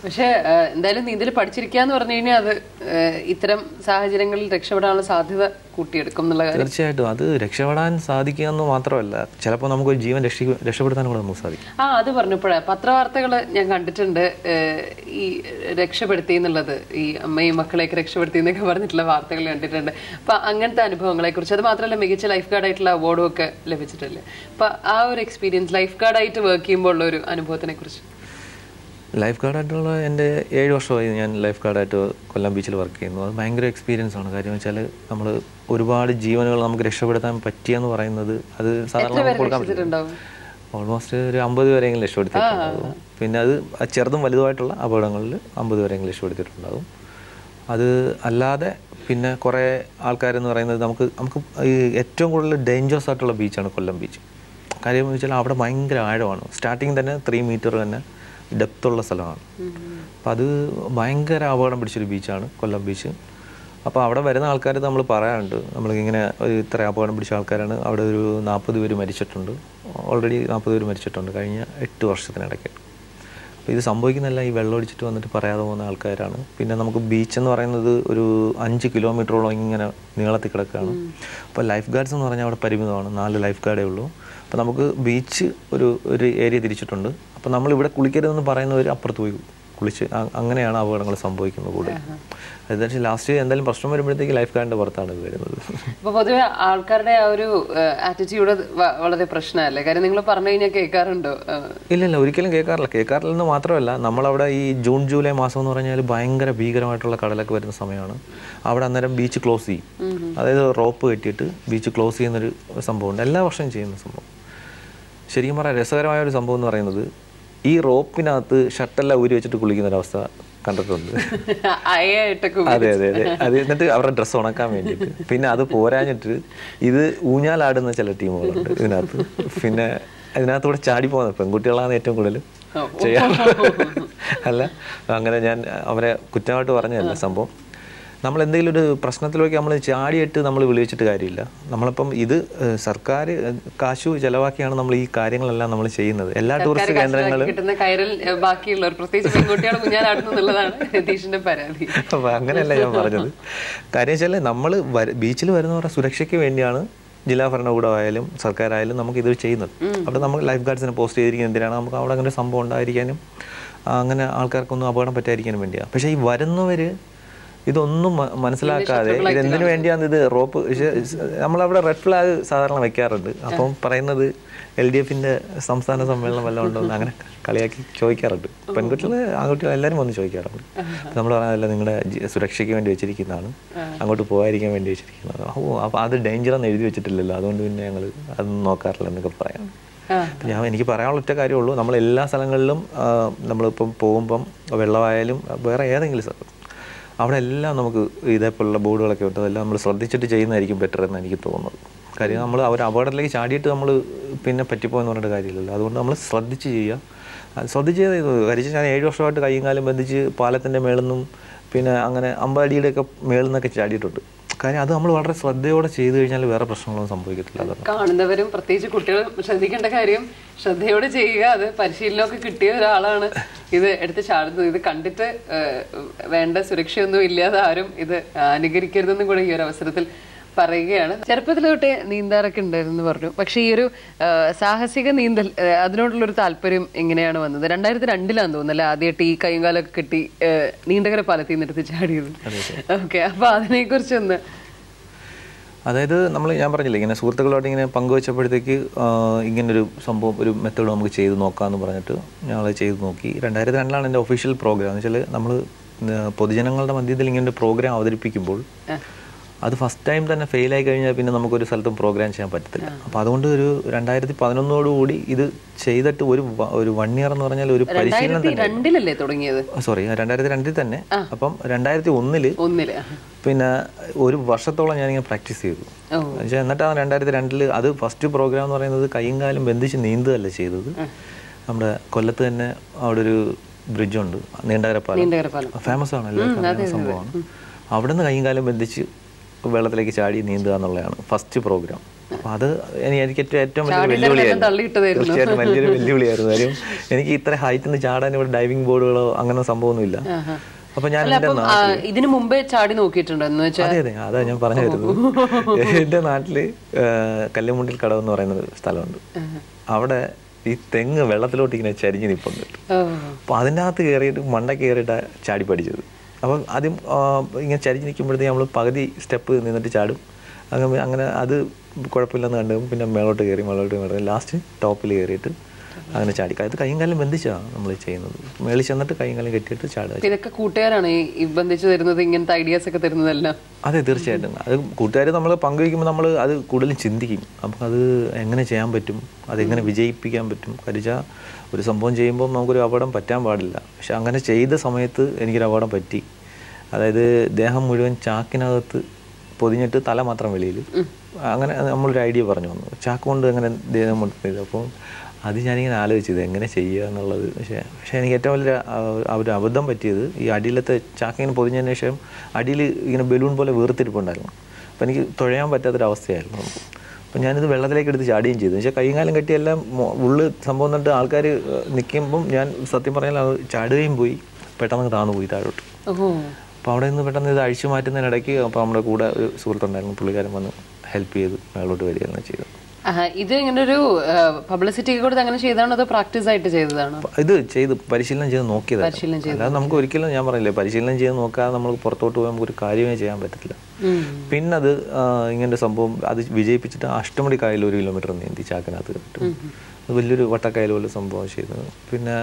പക്ഷെ ഏഹ്, എന്തായാലും നീന്തൽ പഠിച്ചിരിക്കാന്ന് പറഞ്ഞു കഴിഞ്ഞാൽ അത് ഏഹ്, ഇത്തരം സാഹചര്യങ്ങളിൽ രക്ഷപ്പെടാനുള്ള സാധ്യത കൂട്ടിയെടുക്കും എന്നുള്ള കാര്യം തീർച്ചയായിട്ടും അത് രക്ഷപ്പെടാൻ സാധിക്കുക എന്ന് മാത്രമല്ല ചിലപ്പോൾ നമുക്കൊരു ജീവൻ രക്ഷി രക്ഷപ്പെടുത്താൻ കൂടെ നമുക്ക് സാധിക്കും ആ അത് പറഞ്ഞപ്പോഴാ പത്രവാർത്തകൾ ഞാൻ കണ്ടിട്ടുണ്ട് ഏഹ്, ഈ രക്ഷപ്പെടുത്തി എന്നുള്ളത് ഈ അമ്മയും മക്കളെയൊക്കെ രക്ഷപ്പെടുത്തി എന്നൊക്കെ പറഞ്ഞിട്ടുള്ള വാർത്തകൾ കണ്ടിട്ടുണ്ട് അപ്പൊ അങ്ങനത്തെ അനുഭവങ്ങളെ കുറിച്ച് അത് മാത്രമല്ല മികച്ച ലൈഫ് ഗാർഡ് ആയിട്ടുള്ള അവാർഡും ഒക്കെ ലഭിച്ചിട്ടില്ലേ അപ്പൊ ആ ഒരു എക്സ്പീരിയൻസ് ലൈഫ് ഗാർഡ് ആയിട്ട് വർക്ക് ചെയ്യുമ്പോൾ ഉള്ള ഒരു അനുഭവത്തിനെ കുറിച്ച് ലൈഫ് ഗാർഡായിട്ടുള്ള എൻ്റെ ഏഴ് വർഷമായി ഞാൻ ലൈഫ് ഗാർഡായിട്ട് കൊല്ലം ബീച്ചിൽ വർക്ക് ചെയ്യുന്നു അത് ഭയങ്കര എക്സ്പീരിയൻസ് ആണ് കാര്യം വെച്ചാൽ നമ്മൾ ഒരുപാട് ജീവനുകൾ നമുക്ക് രക്ഷപ്പെടുത്താൻ പറ്റിയെന്ന് പറയുന്നത് അത് സാധാരണ നമുക്ക് കൊടുക്കാൻ പറ്റില്ല ഉണ്ടാവും ഓൾമോസ്റ്റ് ഒരു അമ്പത് വരെയെങ്കിലും രക്ഷപ്പെടുത്തിയിട്ടുണ്ടാകും പിന്നെ അത് ചെറുതും വലുതുമായിട്ടുള്ള അപകടങ്ങളിൽ അമ്പത് വരെയെങ്കിലും രക്ഷപ്പെടുത്തിയിട്ടുണ്ടാകും അത് അല്ലാതെ പിന്നെ കുറേ ആൾക്കാരെന്ന് പറയുന്നത് നമുക്ക് നമുക്ക് ഈ ഏറ്റവും കൂടുതൽ ഡേഞ്ചറസ് ആയിട്ടുള്ള ബീച്ചാണ് കൊല്ലം ബീച്ച് കാര്യം എന്ന് വെച്ചാൽ അവിടെ ഭയങ്കര ആഴമാണ് സ്റ്റാർട്ടിങ് തന്നെ ത്രീ മീറ്റർ തന്നെ ഡെപ്തുള്ള സ്ഥലമാണ് അപ്പം അത് ഭയങ്കര അപകടം പിടിച്ചൊരു ബീച്ചാണ് കൊല്ലം ബീച്ച് അപ്പോൾ അവിടെ വരുന്ന ആൾക്കാർ നമ്മൾ പറയാറുണ്ട് നമ്മളിങ്ങനെ ഒരു ഇത്ര അപകടം പിടിച്ച ആൾക്കാരാണ് അവിടെ ഒരു നാൽപ്പത് പേര് മരിച്ചിട്ടുണ്ട് ഓൾറെഡി നാൽപ്പത് പേര് മരിച്ചിട്ടുണ്ട് കഴിഞ്ഞ എട്ട് വർഷത്തിനിടയ്ക്ക് അപ്പോൾ ഇത് സംഭവിക്കുന്നതെല്ലാം ഈ വെള്ളം അടിച്ചിട്ട് വന്നിട്ട് പറയാതെ പോകുന്ന ആൾക്കാരാണ് പിന്നെ നമുക്ക് ബീച്ച് എന്ന് പറയുന്നത് ഒരു അഞ്ച് കിലോമീറ്ററോളം ഇങ്ങനെ നീളത്തിൽ കിടക്കുകയാണ് അപ്പോൾ ലൈഫ് ഗാർഡ്സ് എന്ന് പറഞ്ഞാൽ അവിടെ പരിമിതമാണ് നാല് ലൈഫ് ഗാർഡേ ഉള്ളൂ അപ്പോൾ നമുക്ക് ബീച്ച് ഒരു ഒരു ഏരിയ തിരിച്ചിട്ടുണ്ട് അപ്പോൾ നമ്മൾ ഇവിടെ കുളിക്കരുതെന്ന് പറയുന്നവർ അപ്പുറത്ത് പോയി കുളിച്ച് അ- അങ്ങനെയാണ് അപകടങ്ങൾ സംഭവിക്കുന്നത് കൂടുതൽ അതെന്ന് ലാസ്റ്റ് എന്തായാലും പ്രശ്നം വരുമ്പോഴത്തേക്ക് ലൈഫ് ഗാർഡിൻ്റെ പുറത്താണ് ഇത് വരുന്നത് അപ്പൊ പൊതുവെ ആൾക്കാരുടെ ആ ഒരു ആറ്റിറ്റ്യൂഡ് വളരെ പ്രശ്നമല്ലേ കാര്യം നിങ്ങൾ പറഞ്ഞു കഴിഞ്ഞാൽ കേൾക്കാറുണ്ടോ ഏഹ്, ഇല്ല ഇല്ല ഒരിക്കലും കേൾക്കാറില്ല കേൾക്കാറില്ലെന്ന് മാത്രമല്ല നമ്മളവിടെ ഈ ജൂൺ ജൂലൈ മാസം എന്ന് പറഞ്ഞാൽ ഭയങ്കര ഭീകരമായിട്ടുള്ള കടലൊക്കെ വരുന്ന സമയമാണ് അവിടെ അന്നേരം ബീച്ച് ക്ലോസ് ചെയ്യും അതായത് റോപ്പ് കെട്ടിയിട്ട് ബീച്ച് ക്ലോസ് ചെയ്യുന്നൊരു സംഭവമുണ്ട് എല്ലാ വർഷവും ചെയ്യുന്ന സംഭവം ശരിക്കും പറയാം രസകരമായ ഒരു സംഭവം എന്ന് പറയുന്നത് ഈ റോപ്പിനകത്ത് ഷർട്ടെല്ലാം ഊരി വെച്ചിട്ട് കുളിക്കുന്ന ഒരവസ്ഥ കണ്ടിട്ടുണ്ട് അയയായിട്ടൊക്കെ അതെ അതെ അതെ അത് എന്നിട്ട് അവരുടെ ഡ്രസ്സ് ഉണക്കാൻ വേണ്ടിയിട്ട് പിന്നെ അത് പോരാഞ്ഞിട്ട് ഇത് ഊഞ്ഞാലാടുന്ന ചില ടീമുകളുണ്ട് ഇതിനകത്ത് പിന്നെ ഇതിനകത്തൂടെ ചാടി പോകുന്ന പെൺകുട്ടികളാണ് ഏറ്റവും കൂടുതൽ ചെയ്യാൻ അല്ല അങ്ങനെ ഞാൻ അവരെ കുറ്റമായിട്ട് പറഞ്ഞതല്ല സംഭവം നമ്മൾ എന്തെങ്കിലും ഒരു പ്രശ്നത്തിലേക്ക് നമ്മൾ ചാടിയിട്ട് നമ്മൾ വിളിച്ചിട്ട് കാര്യമില്ല നമ്മളിപ്പം ഇത് ഏഹ്, സർക്കാർ ഏഹ്, കാശു ചെലവാക്കിയാണ് നമ്മൾ ഈ കാര്യങ്ങളെല്ലാം നമ്മൾ ചെയ്യുന്നത് എല്ലാ ടൂറിസ്റ്റ് കേന്ദ്രങ്ങളും കിട്ടുന്ന കയറിൽ ഏഹ്, ബാക്കിയുള്ളവർ പ്രത്യേകിച്ച് പെൺകുട്ടികൾ കുഞ്ഞാലാടുന്നു എന്നുള്ളതാണ് രതീഷിന്റെ പരാതി അപ്പൊ അങ്ങനെയല്ല ഞാൻ പറഞ്ഞത് കാര്യം വെച്ചാൽ നമ്മൾ ബീച്ചിൽ വരുന്നവരുടെ സുരക്ഷയ്ക്ക് വേണ്ടിയാണ് ജില്ലാ ഭരണകൂടമായാലും സർക്കാരായാലും നമുക്ക് ഇത് ചെയ്യുന്നത് അവിടെ നമുക്ക് ലൈഫ് ഗാർഡ്സിനെ പോസ്റ്റ് ചെയ്തിരിക്കുന്നത് എന്തിനാണ് നമുക്ക് അവിടെ അങ്ങനെ ഒരു സംഭവം ഉണ്ടായിരിക്കാനും ആ, അങ്ങനെ ആൾക്കാർക്കൊന്നും അപകടം പറ്റാതിരിക്കാനും വേണ്ടിയാണ് പക്ഷേ ഈ വരുന്നവര് ഇതൊന്നും മ- മനസ്സിലാക്കാതെ ഇതെന്തിനു വേണ്ടിയാണ് ഇത് റോപ്പ് പക്ഷേ നമ്മളവിടെ റെഡ് ഫ്ലാഗ് സാധാരണ വെക്കാറുണ്ട് അപ്പം പറയുന്നത് എൽ ഡി എഫിന്റെ സംസ്ഥാന സമ്മേളനം വല്ലതും ഉണ്ടോ എന്ന് അങ്ങനെ കളിയാക്കി ചോദിക്കാറുണ്ട് പെൺകുട്ടികൾ ആൺകുട്ടികൾ എല്ലാവരും വന്ന് ചോദിക്കാറുണ്ട് അപ്പോൾ നമ്മൾ പറയാനല്ല നിങ്ങളുടെ ജി- സുരക്ഷയ്ക്ക് വേണ്ടി വെച്ചിരിക്കുന്നതാണ് അങ്ങോട്ട് പോകാതിരിക്കാൻ വേണ്ടി വെച്ചിരിക്കുന്നതാണ് ഓ അപ്പോൾ അത് ഡേഞ്ചർ എന്ന് എഴുതി വെച്ചിട്ടില്ലല്ലോ അതുകൊണ്ട് പിന്നെ ഞങ്ങൾ അതൊന്നും നോക്കാറില്ല എന്നൊക്കെ പറയാം ആ. അപ്പം ഞാൻ എനിക്ക് പറയാനുള്ള ഒറ്റ കാര്യമുള്ളൂ നമ്മൾ എല്ലാ സ്ഥലങ്ങളിലും ആ, നമ്മളിപ്പം പോകുമ്പം വെള്ളമായാലും വേറെ ഏതെങ്കിലും സ്ഥലം അവിടെ എല്ലാം നമുക്ക് ഇതേപോലുള്ള ബോർഡുകളൊക്കെ ഉണ്ട് അതെല്ലാം നമ്മൾ ശ്രദ്ധിച്ചിട്ട് ചെയ്യുന്നതായിരിക്കും ബെറ്റർ എന്ന് എനിക്ക് തോന്നുന്നത് കാര്യം നമ്മൾ അവർ അപകടത്തിലേക്ക് ചാടിയിട്ട് നമ്മൾ പിന്നെ പറ്റിപ്പോയെന്ന് പറഞ്ഞിട്ട് കാര്യമില്ലല്ലോ അതുകൊണ്ട് നമ്മൾ ശ്രദ്ധിച്ച് ചെയ്യുക അത് ശ്രദ്ധിച്ച് ചെയ്ത് കാര്യം ഞാൻ ഏഴ് വർഷമായിട്ട് കൈയും കാലം ബന്ധിച്ച് പാലത്തിൻ്റെ മേളിൽ നിന്നും പിന്നെ അങ്ങനെ അമ്പടിയുടെ ഒക്കെ മേളിൽ നിന്നൊക്കെ ചാടിയിട്ടുണ്ട് കാര്യം അത് നമ്മൾ വളരെ ശ്രദ്ധയോടെ ചെയ്തു കഴിഞ്ഞാൽ വേറെ പ്രശ്നങ്ങളൊന്നും സംഭവിക്കത്തില്ല അതാണ് കാണുന്നവരും പ്രത്യേകിച്ച് കുട്ടികളും ശ്രദ്ധിക്കേണ്ട കാര്യം ശ്രദ്ധയോടെ ചെയ്യുക അത് പരിശീലനമൊക്കെ കിട്ടിയ ഒരാളാണ് ഇത് എടുത്ത് ചാടുന്നത് ഇത് കണ്ടിട്ട് ഏഹ്, വേണ്ട സുരക്ഷയൊന്നും ഇല്ലാതെ ആരും ഇത് അനുകരിക്കരുതെന്നും കൂടെ ഈ ഒരു അവസരത്തിൽ പറയുകയാണ് ചെറുപ്പത്തിൽ തൊട്ടേ നീന്താറൊക്കെ ഉണ്ടായിരുന്നു പറഞ്ഞു പക്ഷെ ഈ ഒരു ഏഹ്, സാഹസിക നീന്തൽ ഏഹ്, അതിനോടുള്ള ഒരു താല്പര്യം എങ്ങനെയാണ് വന്നത് രണ്ടായിരത്തി രണ്ടിലാന്ന് തോന്നുന്നല്ലേ ആദ്യമായിട്ട് ഈ കൈയും കാലൊക്കെ കെട്ടി ഏഹ്, നീണ്ടകര പാലത്തിൽ നിന്ന് എടുത്ത് ചാടിയത് ഓക്കെ അപ്പൊ അതിനെ കുറിച്ചൊന്ന് അതായത് നമ്മൾ ഞാൻ പറഞ്ഞില്ലേ ഇങ്ങനെ സുഹൃത്തുക്കളോട് ഇങ്ങനെ പങ്കുവച്ചപ്പോഴത്തേക്ക് ആ, ഇങ്ങനൊരു സംഭവം ഒരു മെത്തേഡ് നമുക്ക് ചെയ്ത് നോക്കാമെന്ന് പറഞ്ഞിട്ട് ഞങ്ങൾ ചെയ്ത് നോക്കി രണ്ടായിരത്തി രണ്ടിലാണ് എൻ്റെ ഒഫീഷ്യൽ പ്രോഗ്രാം എന്ന് വെച്ചാൽ നമ്മൾ പൊതുജനങ്ങളുടെ മധ്യത്തിൽ ഇങ്ങനെ ഒരു പ്രോഗ്രാം അവതരിപ്പിക്കുമ്പോൾ അത് ഫസ്റ്റ് ടൈം തന്നെ ഫെയിൽ ആയി കഴിഞ്ഞാൽ പിന്നെ നമുക്കൊരു സ്ഥലത്തും പ്രോഗ്രാം ചെയ്യാൻ പറ്റത്തില്ല അപ്പോൾ അതുകൊണ്ട് ഒരു രണ്ടായിരത്തി പതിനൊന്നോടുകൂടി ഇത് ചെയ്തിട്ട് ഒരു വ- ഒരു വൺ ഇയർ എന്ന് പറഞ്ഞാൽ ഒരു പരിശീലനം രണ്ടായിരത്തി തന്നെ രണ്ടിലല്ലേ തുടങ്ങിയത് സോറി രണ്ടായിരത്തി രണ്ടിൽ തന്നെ അപ്പം രണ്ടായിരത്തി ഒന്നില് ഒന്നില് പിന്നെ ഒരു വർഷത്തോളം ഞാനിങ്ങനെ പ്രാക്ടീസ് ചെയ്തു ഓ. എന്നുവെച്ചാൽ എന്നിട്ടാണ് രണ്ടായിരത്തി രണ്ടില് അത് ഫസ്റ്റ് പ്രോഗ്രാം എന്ന് പറയുന്നത് കൈയും കാലും ബന്ധിച്ച് നീന്തുകയല്ല ചെയ്തത് നമ്മുടെ കൊല്ലത്ത് തന്നെ അവിടെ ഒരു ബ്രിഡ്ജുണ്ട് നീണ്ടകര പാലം നീണ്ടകര പാലം ഫേമസ് ആണ് എല്ലാവർക്കും അറിയാവുന്ന സംഭവമാണ് അവിടെ നിന്ന് കൈയും കാലും ബന്ധിച്ച് വെള്ളത്തിലേക്ക് ചാടി നീന്തുക എന്നുള്ളതാണ് ഫസ്റ്റ് പ്രോഗ്രാം അപ്പോൾ അത് എനി- എനിക്ക് ഏറ്റവും ഏറ്റവും വലിയ ചാടിയിട്ട് വെല്ലുവിളിയായിരുന്നു തള്ളിയിട്ടതായിരുന്നു. തീർച്ചയായിട്ടും വലിയൊരു വെല്ലുവിളിയായിരുന്നു കാര്യം എനിക്ക് ഇത്ര ഹൈറ്റിൽ നിന്ന് ചാടാൻ ഇവിടെ ഡൈവിംഗ് ബോർഡുകളോ അങ്ങനെ സംഭവമൊന്നുമില്ല അപ്പോൾ ഞാൻ അല്ല എൻ്റെ അപ്പം ആ, ഇതിനു മുമ്പേ ചാടി നോക്കിയിട്ടുണ്ടോ എന്ന് വെച്ചാൽ അതെ അതെ അതാ ഞാൻ പറഞ്ഞു വരുന്നത് എൻ്റെ നാട്ടില് ആ, കല്ലുമുണ്ടിൽ കടവ് എന്ന് പറയുന്ന ഒരു സ്ഥലമുണ്ട് അവിടെ ഈ തെങ്ങ് വെള്ളത്തിലോട്ട് ഇങ്ങനെ ചരിഞ്ഞ് നിൽപ്പുണ്ട് ഓ. അപ്പോൾ അതിൻ്റെ അകത്ത് കയറിയിട്ട് മണ്ട കയറിയിട്ടാണ് ചാടി പഠിച്ചത് അപ്പം ആദ്യം ആ, ഇങ്ങനെ ചരിഞ്ഞ് നിൽക്കുമ്പോഴത്തേക്ക് നമ്മൾ പകുതി സ്റ്റെപ്പ് നിന്നിട്ട് ചാടും അങ്ങനെ അങ്ങനെ അത് കുഴപ്പമില്ലെന്ന് കണ്ടു പിന്നെ മേളോട്ട് കയറി മേളോട്ട് കയറി ലാസ്റ്റ് ടോപ്പിൽ കയറിയിട്ട് അങ്ങനെ ചാടി അത് കൈയും കാലം ബന്ധിച്ചാണ് നമ്മൾ ചെയ്യുന്നത് മേളിൽ ചെന്നിട്ട് കൈയും കാലം കെട്ടിയിട്ട് ചാടുക അപ്പൊ ഇതൊക്കെ കൂട്ടുകാരാണ് ഈ ഈ ബന്ധിച്ചു തരുന്നത് ഇങ്ങനത്തെ ഐഡിയാസ് ഒക്കെ തരുന്നതെല്ലാം അതെ തീർച്ചയായിട്ടും അത് കൂട്ടുകാർ നമ്മൾ പങ്കുവയ്ക്കുമ്പോൾ നമ്മൾ അത് കൂടുതലും ചിന്തിക്കും അപ്പം അത് എങ്ങനെ ചെയ്യാൻ പറ്റും അതെങ്ങനെ വിജയിപ്പിക്കാൻ പറ്റും കരിച്ച ഒരു സംഭവം ചെയ്യുമ്പോൾ നമുക്കൊരു അപകടം പറ്റാൻ പാടില്ല പക്ഷെ അങ്ങനെ ചെയ്ത സമയത്ത് എനിക്കൊരു അപകടം പറ്റി അതായത് ദേഹം മുഴുവൻ ചാക്കിനകത്ത് പൊതിഞ്ഞിട്ട് തല മാത്രം വെളിയിൽ അങ്ങനെ നമ്മളൊരു ഐഡിയ പറഞ്ഞു വന്നു ചാക്ക് കൊണ്ട് എങ്ങനെ ദേഹം മുട്ടത് അപ്പോൾ അത് ഞാനിങ്ങനെ ആലോചിച്ചത് എങ്ങനെ ചെയ്യുക എന്നുള്ളത് പക്ഷേ പക്ഷേ എനിക്ക് ഏറ്റവും വലിയ ആ, ആ ഒരു അബദ്ധം പറ്റിയത് ഈ അടിയിലത്തെ ചാക്കിങ്ങനെ പൊതിഞ്ഞതിന് ശേഷം അടിയിൽ ഇങ്ങനെ ബലൂൺ പോലെ വീർത്തിരിപ്പുണ്ടായിരുന്നു അപ്പോൾ എനിക്ക് തുഴയാൻ പറ്റാത്തൊരവസ്ഥയായിരുന്നു അപ്പം ഞാനിത് വെള്ളത്തിലേക്ക് എടുത്ത് ചാടുകയും ചെയ്തു പക്ഷേ കൈയും കാലം കെട്ടി എല്ലാം മൊ- ഉള്ളു സംഭവം എന്നിട്ട് ആൾക്കാർ നിൽക്കുമ്പം ഞാൻ സത്യം പറഞ്ഞാൽ അത് ചാടുകയും പോയി പെട്ടെന്ന് താന്നു പോയി താഴോട്ട് ഓഹോ അപ്പോൾ അവിടെ നിന്ന് പെട്ടെന്ന് ഇത് അഴിച്ചു മാറ്റുന്നതിനിടയ്ക്ക് അപ്പോൾ നമ്മുടെ കൂടെ ഒരു സുഹൃത്തുണ്ടായിരുന്നു പുള്ളിക്കാരൻ വന്ന് ഹെൽപ്പ് ചെയ്ത് മേളോട്ട് വരികയാണ് ചെയ്തത് ആഹാ, ഇത് ഇങ്ങനെ ഒരു പബ്ലിസിറ്റി കൊടുത്ത് അങ്ങനെ ചെയ്തതാണോ അതോ പ്രാക്ടീസ് ആയിട്ട് ചെയ്തതാണോ അപ്പൊ ഇത് ചെയ്ത് പരിശീലനം ചെയ്ത് നോക്കിയതാണ് പരിശീലനം അല്ലാതെ നമുക്ക് ഒരിക്കലും ഞാൻ പറഞ്ഞില്ലേ പരിശീലനം ചെയ്ത് നോക്കാതെ നമ്മൾ പുറത്തോട്ട് പോകാൻ നമുക്ക് ഒരു കാര്യമേ ചെയ്യാൻ പറ്റത്തില്ല ഉം. പിന്നെ അത് ആ, ഇങ്ങനെ സംഭവം അത് വിജയിപ്പിച്ചിട്ട് അഷ്ടമുടി കായൽ ഒരു കിലോമീറ്റർ നീന്തി ചാക്കിനകത്ത് കിട്ടും അത് വലിയൊരു വട്ടക്കായൽ പോലെ സംഭവം ചെയ്തത് പിന്നെ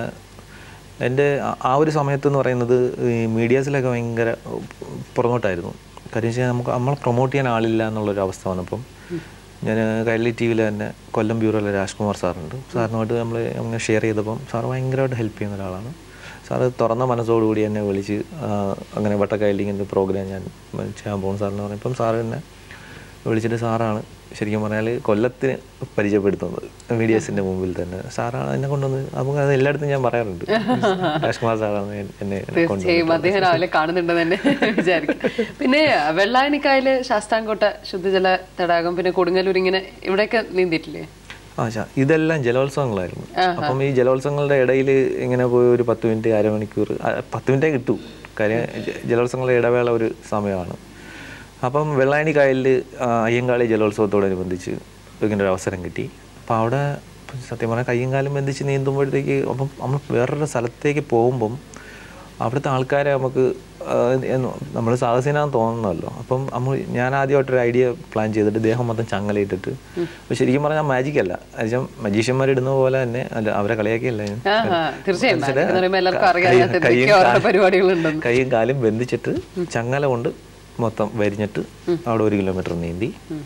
എൻ്റെ ആ- ആ ഒരു സമയത്ത് എന്ന് പറയുന്നത് ഈ മീഡിയാസിലൊക്കെ ഭയങ്കര പുറമോട്ടായിരുന്നു കാര്യം വെച്ചാൽ നമുക്ക് നമ്മളെ പ്രൊമോട്ട് ചെയ്യാൻ ആളില്ല എന്നുള്ളൊരു അവസ്ഥ വന്നപ്പം ഞാൻ കൈരളി ടി വിയിൽ തന്നെ കൊല്ലം ബ്യൂറോയിലെ രാജ്കുമാർ സാറുണ്ട് സാറിനുമായിട്ട് നമ്മൾ അങ്ങനെ ഷെയർ ചെയ്തപ്പം സാർ ഭയങ്കരമായിട്ട് ഹെൽപ്പ് ചെയ്യുന്ന ഒരാളാണ് സാറ് തുറന്ന മനസ്സോടുകൂടി എന്നെ വിളിച്ച് ആ, അങ്ങനെ വട്ടക്കൈലിൽ ഇങ്ങനത്തെ പ്രോഗ്രാം ഞാൻ ചെയ്യാൻ പോകും സാറിന് പറഞ്ഞപ്പം സാറ് തന്നെ വിളിച്ചിട്ട് സാറാണ് ശരിക്കും പറഞ്ഞാൽ കൊല്ലത്തിന് പരിചയപ്പെടുത്തുന്നത് മീഡിയസിൻ്റെ മുമ്പിൽ തന്നെ സാറാണ് എന്നെ കൊണ്ടുവന്ന് നമുക്ക് അത് എല്ലായിടത്തും ഞാൻ പറയാറുണ്ട് രാജ്കുമാർ സാറാണ് എന്നെ- എന്നെ കൊണ്ടുവന്നത് തീർച്ചയായും അദ്ദേഹം രാവിലെ കാണുന്നുണ്ടെന്ന് തന്നെ വിചാരിക്കും പിന്നെ വെള്ളാനിക്കായല് ശാസ്താംകോട്ട ശുദ്ധജല തടാകം പിന്നെ കൊടുങ്ങല്ലൂർ ഇങ്ങനെ ഇവിടെയൊക്കെ നീന്തിയിട്ടില്ലേ ആ ചാ ഇതെല്ലാം ജലോത്സവങ്ങളായിരുന്നു അപ്പം ഈ ജലോത്സവങ്ങളുടെ ഇടയിൽ ഇങ്ങനെ പോയി ഒരു പത്ത് മിനിറ്റ് അരമണിക്കൂർ ആ, പത്ത് മിനിറ്റേ കിട്ടൂ കാര്യം ജ- ജലോത്സവങ്ങളുടെ ഇടവേള ഒരു സമയമാണ് അപ്പം വെള്ളായണി കായലിൽ അയ്യങ്കാളി ജലോത്സവത്തോടനുബന്ധിച്ച് ഇങ്ങനെ ഒരു അവസരം കിട്ടി അപ്പോൾ അവിടെ ഇപ്പം സത്യം പറഞ്ഞാൽ കയ്യും കാലും ബന്ധിച്ച് നീന്തുമ്പോഴത്തേക്ക് അപ്പം നമ്മൾ വേറൊരു സ്ഥലത്തേക്ക് പോകുമ്പം അവിടുത്തെ ആൾക്കാരെ നമുക്ക് നമ്മൾ സാഹസിനാന്ന് തോന്നുന്നല്ലോ അപ്പം നമ്മൾ ഞാൻ ആദ്യമായിട്ടൊരു ഐഡിയ പ്ലാൻ ചെയ്തിട്ട് ദേഹം മൊത്തം ചങ്ങലയിട്ടിട്ട് അപ്പോൾ ശരിക്കും പറഞ്ഞാൽ മാജിക് അല്ല എന്നുവെച്ചാൽ മജീഷ്യന്മാർ ഇടുന്ന പോലെ തന്നെ അല്ല അവരെ കളിയാക്കിയല്ല ഞാൻ ആഹാ, തീർച്ചയായും മനസ്സിലായി? magic എന്ന് പറയുമ്പോൾ എല്ലാവർക്കും അറിയാം കൈ- അതിനകത്ത് കൈയും എന്തൊക്കെയോ ഓരോ കാലും- പരിപാടികളുണ്ടെന്ന് കൈയും കാലും ബന്ധിച്ചിട്ട് ചങ്ങല കൊണ്ട് മൊത്തം വരിഞ്ഞിട്ട് അവിടെ ഒരു കിലോമീറ്റർ നീന്തി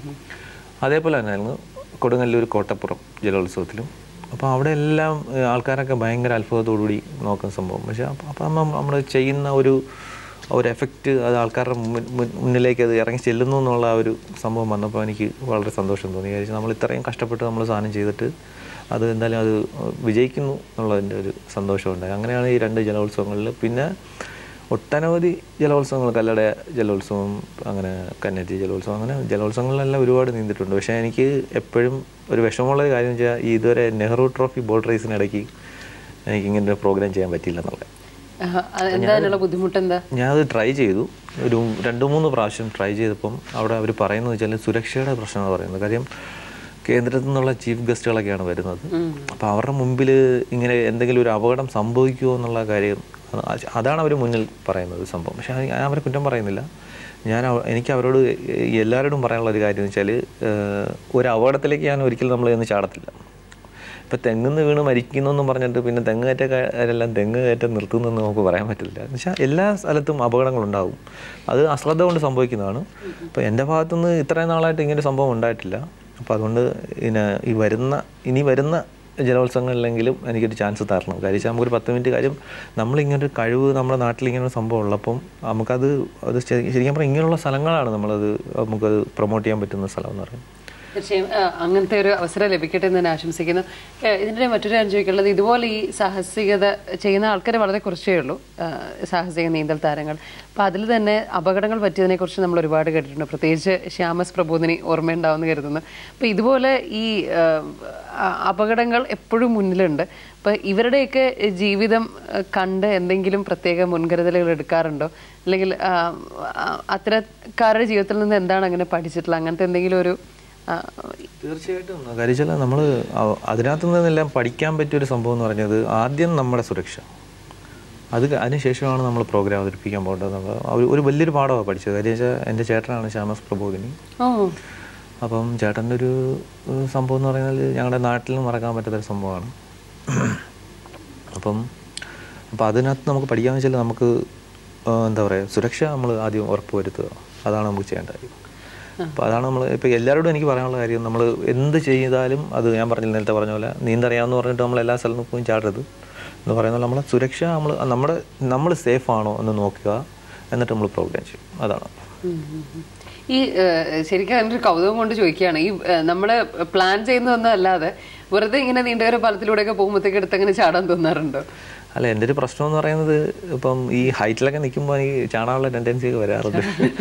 അതേപോലെ തന്നെയായിരുന്നു കൊടുങ്ങല്ലൂർ കോട്ടപ്പുറം ജലോത്സവത്തിലും അപ്പോൾ അവിടെ എല്ലാം ഏഹ്, ആൾക്കാരൊക്കെ ഭയങ്കര അത്ഭുതത്തോടുകൂടി നോക്കുന്ന സംഭവം പക്ഷേ അപ്പം നമ്മൾ ചെയ്യുന്ന ഒരു ഒരു എഫക്റ്റ് അത് ആൾക്കാരുടെ മുന്നിൽ- മുൻ- മുന്നിലേക്ക് അത് ഇറങ്ങി ചെല്ലുന്നു എന്നുള്ള ആ ഒരു സംഭവം വന്നപ്പോൾ എനിക്ക് വളരെ സന്തോഷം തോന്നി കാര്യം നമ്മൾ ഇത്രയും കഷ്ടപ്പെട്ട് നമ്മൾ സാധനം ചെയ്തിട്ട് അത് എന്തായാലും അത് വിജയിക്കുന്നു എന്നുള്ളതിൻ്റെ ഒരു സന്തോഷമുണ്ടായി അങ്ങനെയാണ് ഈ രണ്ട് ജലോത്സവങ്ങളിൽ പിന്നെ ഒട്ടനവധി ജലോത്സവങ്ങൾ കല്ലട ജലോത്സവം അങ്ങനെ കന്നറ്റി ജലോത്സവം അങ്ങനെ ജലോത്സവങ്ങളിലെല്ലാം ഒരുപാട് നീന്തിയിട്ടുണ്ട് പക്ഷേ എനിക്ക് എപ്പോഴും ഒരു വിഷമമുള്ള ഒരു കാര്യം വെച്ചാൽ ഈ ഇതുവരെ നെഹ്റു ട്രോഫി ബോട്ട് റേസിനിടയ്ക്ക് എനിക്ക് ഇങ്ങനെ ഒരു പ്രോഗ്രാം ചെയ്യാൻ പറ്റിയില്ല എന്നുള്ളത് ആഹാ, അത് എന്താ അതിനുള്ള ബുദ്ധിമുട്ട് എന്താ ഞാനത് ട്രൈ ചെയ്തു ഒരു രണ്ട് മൂന്ന് പ്രാവശ്യം ട്രൈ ചെയ്തപ്പം അവിടെ അവർ പറയുന്നത് വെച്ചാൽ സുരക്ഷയുടെ പ്രശ്നമാണ് പറയുന്നത് കാര്യം കേന്ദ്രത്തിൽ നിന്നുള്ള ചീഫ് ഗസ്റ്റുകളൊക്കെയാണ് വരുന്നത് അപ്പോൾ അവരുടെ മുമ്പിൽ ഇങ്ങനെ എന്തെങ്കിലും ഒരു അപകടം സംഭവിക്കുമോ എന്നുള്ള കാര്യം അത് അതാണ് അവർ മുന്നിൽ പറയുന്നത് സംഭവം പക്ഷേ അത് ഞാൻ അവരെ കുറ്റം പറയുന്നില്ല ഞാൻ അവ- എനിക്ക് അവരോട് എല്ലാവരോടും പറയാനുള്ള ഒരു കാര്യം എന്ന് വെച്ചാൽ ഒരു അപകടത്തിലേക്ക് ഞാൻ ഒരിക്കലും നമ്മൾ ചെന്ന് ചാടത്തില്ല ഇപ്പം തെങ്ങുന്ന് വീണ് മരിക്കുന്നു എന്നും പറഞ്ഞിട്ട് പിന്നെ തെങ്ങ് കയറ്റക്കാരെല്ലാം തെങ്ങ് കയറ്റം നിർത്തുന്നെന്ന് നമുക്ക് പറയാൻ പറ്റില്ല എന്ന് വെച്ചാൽ എല്ലാ സ്ഥലത്തും അപകടങ്ങളുണ്ടാവും അത് അശ്രദ്ധ കൊണ്ട് സംഭവിക്കുന്നതാണ് അപ്പോൾ എൻ്റെ ഭാഗത്തുനിന്ന് ഇത്രയും നാളായിട്ട് ഇങ്ങനെ ഒരു സംഭവം ഉണ്ടായിട്ടില്ല അപ്പോൾ അതുകൊണ്ട് പിന്നെ ഈ വരുന്ന ഇനി വരുന്ന ജലോത്സവങ്ങളിലെങ്കിലും എനിക്കൊരു ചാൻസ് തരണം കാര്യം വെച്ചാൽ നമുക്കൊരു പത്ത് മിനിറ്റ് കാര്യം നമ്മളിങ്ങനൊരു കഴിവ് നമ്മുടെ നാട്ടിൽ ഇങ്ങനെ ഒരു സംഭവം ഉള്ളപ്പം നമുക്കത് അത് ശരി- ശരിക്കും പറഞ്ഞാൽ ഇങ്ങനെയുള്ള സ്ഥലങ്ങളാണ് നമ്മളത് നമുക്കത് പ്രൊമോട്ട് ചെയ്യാൻ പറ്റുന്ന സ്ഥലം എന്ന് പറയുന്നത് തീർച്ചയായും ആ, അങ്ങനത്തെ ഒരു അവസരം ലഭിക്കട്ടെ എന്ന് തന്നെ ആശംസിക്കുന്നു ഏ, ഇതിന്റെ മറ്റൊരു കാര്യം ചോദിക്കാനുള്ളത് ഇതുപോലെ ഈ സാഹസികത ചെയ്യുന്ന ആൾക്കാർ വളരെ കുറച്ചേ ഉള്ളൂ ആ, സാഹസിക നീന്തൽ താരങ്ങൾ അപ്പൊ അതിൽ തന്നെ അപകടങ്ങൾ പറ്റിയതിനെ കുറിച്ച് നമ്മൾ ഒരുപാട് കേട്ടിട്ടുണ്ട് പ്രത്യേകിച്ച് ശ്യാമസ് പ്രബോധിനി ഓർമ്മയുണ്ടാവുമെന്ന് കരുതുന്നു അപ്പൊ ഇതുപോലെ ഈ ആ, ആ, അപകടങ്ങൾ എപ്പോഴും മുന്നിലുണ്ട് അപ്പൊ ഇവരുടെയൊക്കെ ജീവിതം ആ, കണ്ട് എന്തെങ്കിലും പ്രത്യേക മുൻകരുതലുകൾ എടുക്കാറുണ്ടോ അല്ലെങ്കിൽ ആ, ആ, അത്തരക്കാരുടെ ജീവിതത്തിൽ നിന്ന് എന്താണ് അങ്ങനെ പഠിച്ചിട്ടുള്ളത് അങ്ങനത്തെ എന്തെങ്കിലും ഒരു ആ, തീർച്ചയായിട്ടും കരിച്ചാൽ നമ്മൾ അതിനകത്തു നിന്നെല്ലാം പഠിക്കാൻ പറ്റിയ ഒരു സംഭവം എന്ന് പറഞ്ഞത് ആദ്യം നമ്മുടെ സുരക്ഷ അത് ക- അതിനുശേഷമാണ് നമ്മൾ പ്രോഗ്രാം അവതരിപ്പിക്കാൻ പോകേണ്ടത് നമ്മൾ ഒരു- ഒരു വലിയൊരു പാഠമാണ് പഠിച്ചത് കാര്യം വെച്ചാൽ എൻ്റെ ചേട്ടനാണ് ശ്യാമസ് പ്രബോധിനി ഓ അപ്പം ചേട്ടൻ്റെ ഒരു ഏഹ്, സംഭവം എന്ന് പറയുന്നത് ഞങ്ങളുടെ നാട്ടിൽ മറക്കാൻ പറ്റാത്തൊരു സംഭവമാണ് അപ്പം അപ്പം അതിനകത്ത് നമുക്ക് പഠിക്കാമെന്ന് വെച്ചാൽ നമുക്ക് ഏഹ്, എന്താ പറയുക സുരക്ഷ നമ്മൾ ആദ്യം ഉറപ്പുവരുത്തുക അതാണ് നമുക്ക് ചെയ്യേണ്ട കാര്യം അപ്പോൾ അതാണ് നമ്മൾ ഇപ്പോൾ എല്ലാവരോടും എനിക്ക് പറയാനുള്ള കാര്യം നമ്മൾ എന്ത് ചെയ്താലും അത് ഞാൻ പറഞ്ഞില്ല നേരത്തെ പറഞ്ഞ പോലെ നീന്തറിയാമെന്ന് പറഞ്ഞിട്ട് നമ്മൾ എല്ലാ സ്ഥലത്തും പോയി ചാടരുത് എന്ന് പറയുന്നത് നമ്മളെ സുരക്ഷ നമ്മൾ നമ്മുടെ നമ്മൾ സേഫ് ആണോ എന്ന് നോക്കുക എന്നിട്ട് നമ്മൾ പ്രോഗ്രാം ചെയ്യും അതാണ് ഉം ഉം ഉം. ഈ ഏഹ്, ശരിക്കും അതിന്റെ ഒരു കൗതുകം കൊണ്ട് ചോദിക്കുകയാണ് ഈ ഏഹ്, നമ്മള് പ്ലാൻ ചെയ്യുന്നതൊന്നും അല്ലാതെ വെറുതെ ഇങ്ങനെ നീണ്ടൊരു പാലത്തിലൂടെയൊക്കെ പോകുമ്പോഴത്തേക്ക് എടുത്ത് അങ്ങനെ ചാടാൻ തോന്നാറുണ്ടോ അല്ല എൻ്റെ ഒരു പ്രശ്നം എന്ന് പറയുന്നത് ഇപ്പം ഈ ഹൈറ്റിലൊക്കെ നിൽക്കുമ്പോൾ എനിക്ക് ചാടാനുള്ള ടെൻഡൻസി ഒക്കെ വരാറുണ്ട്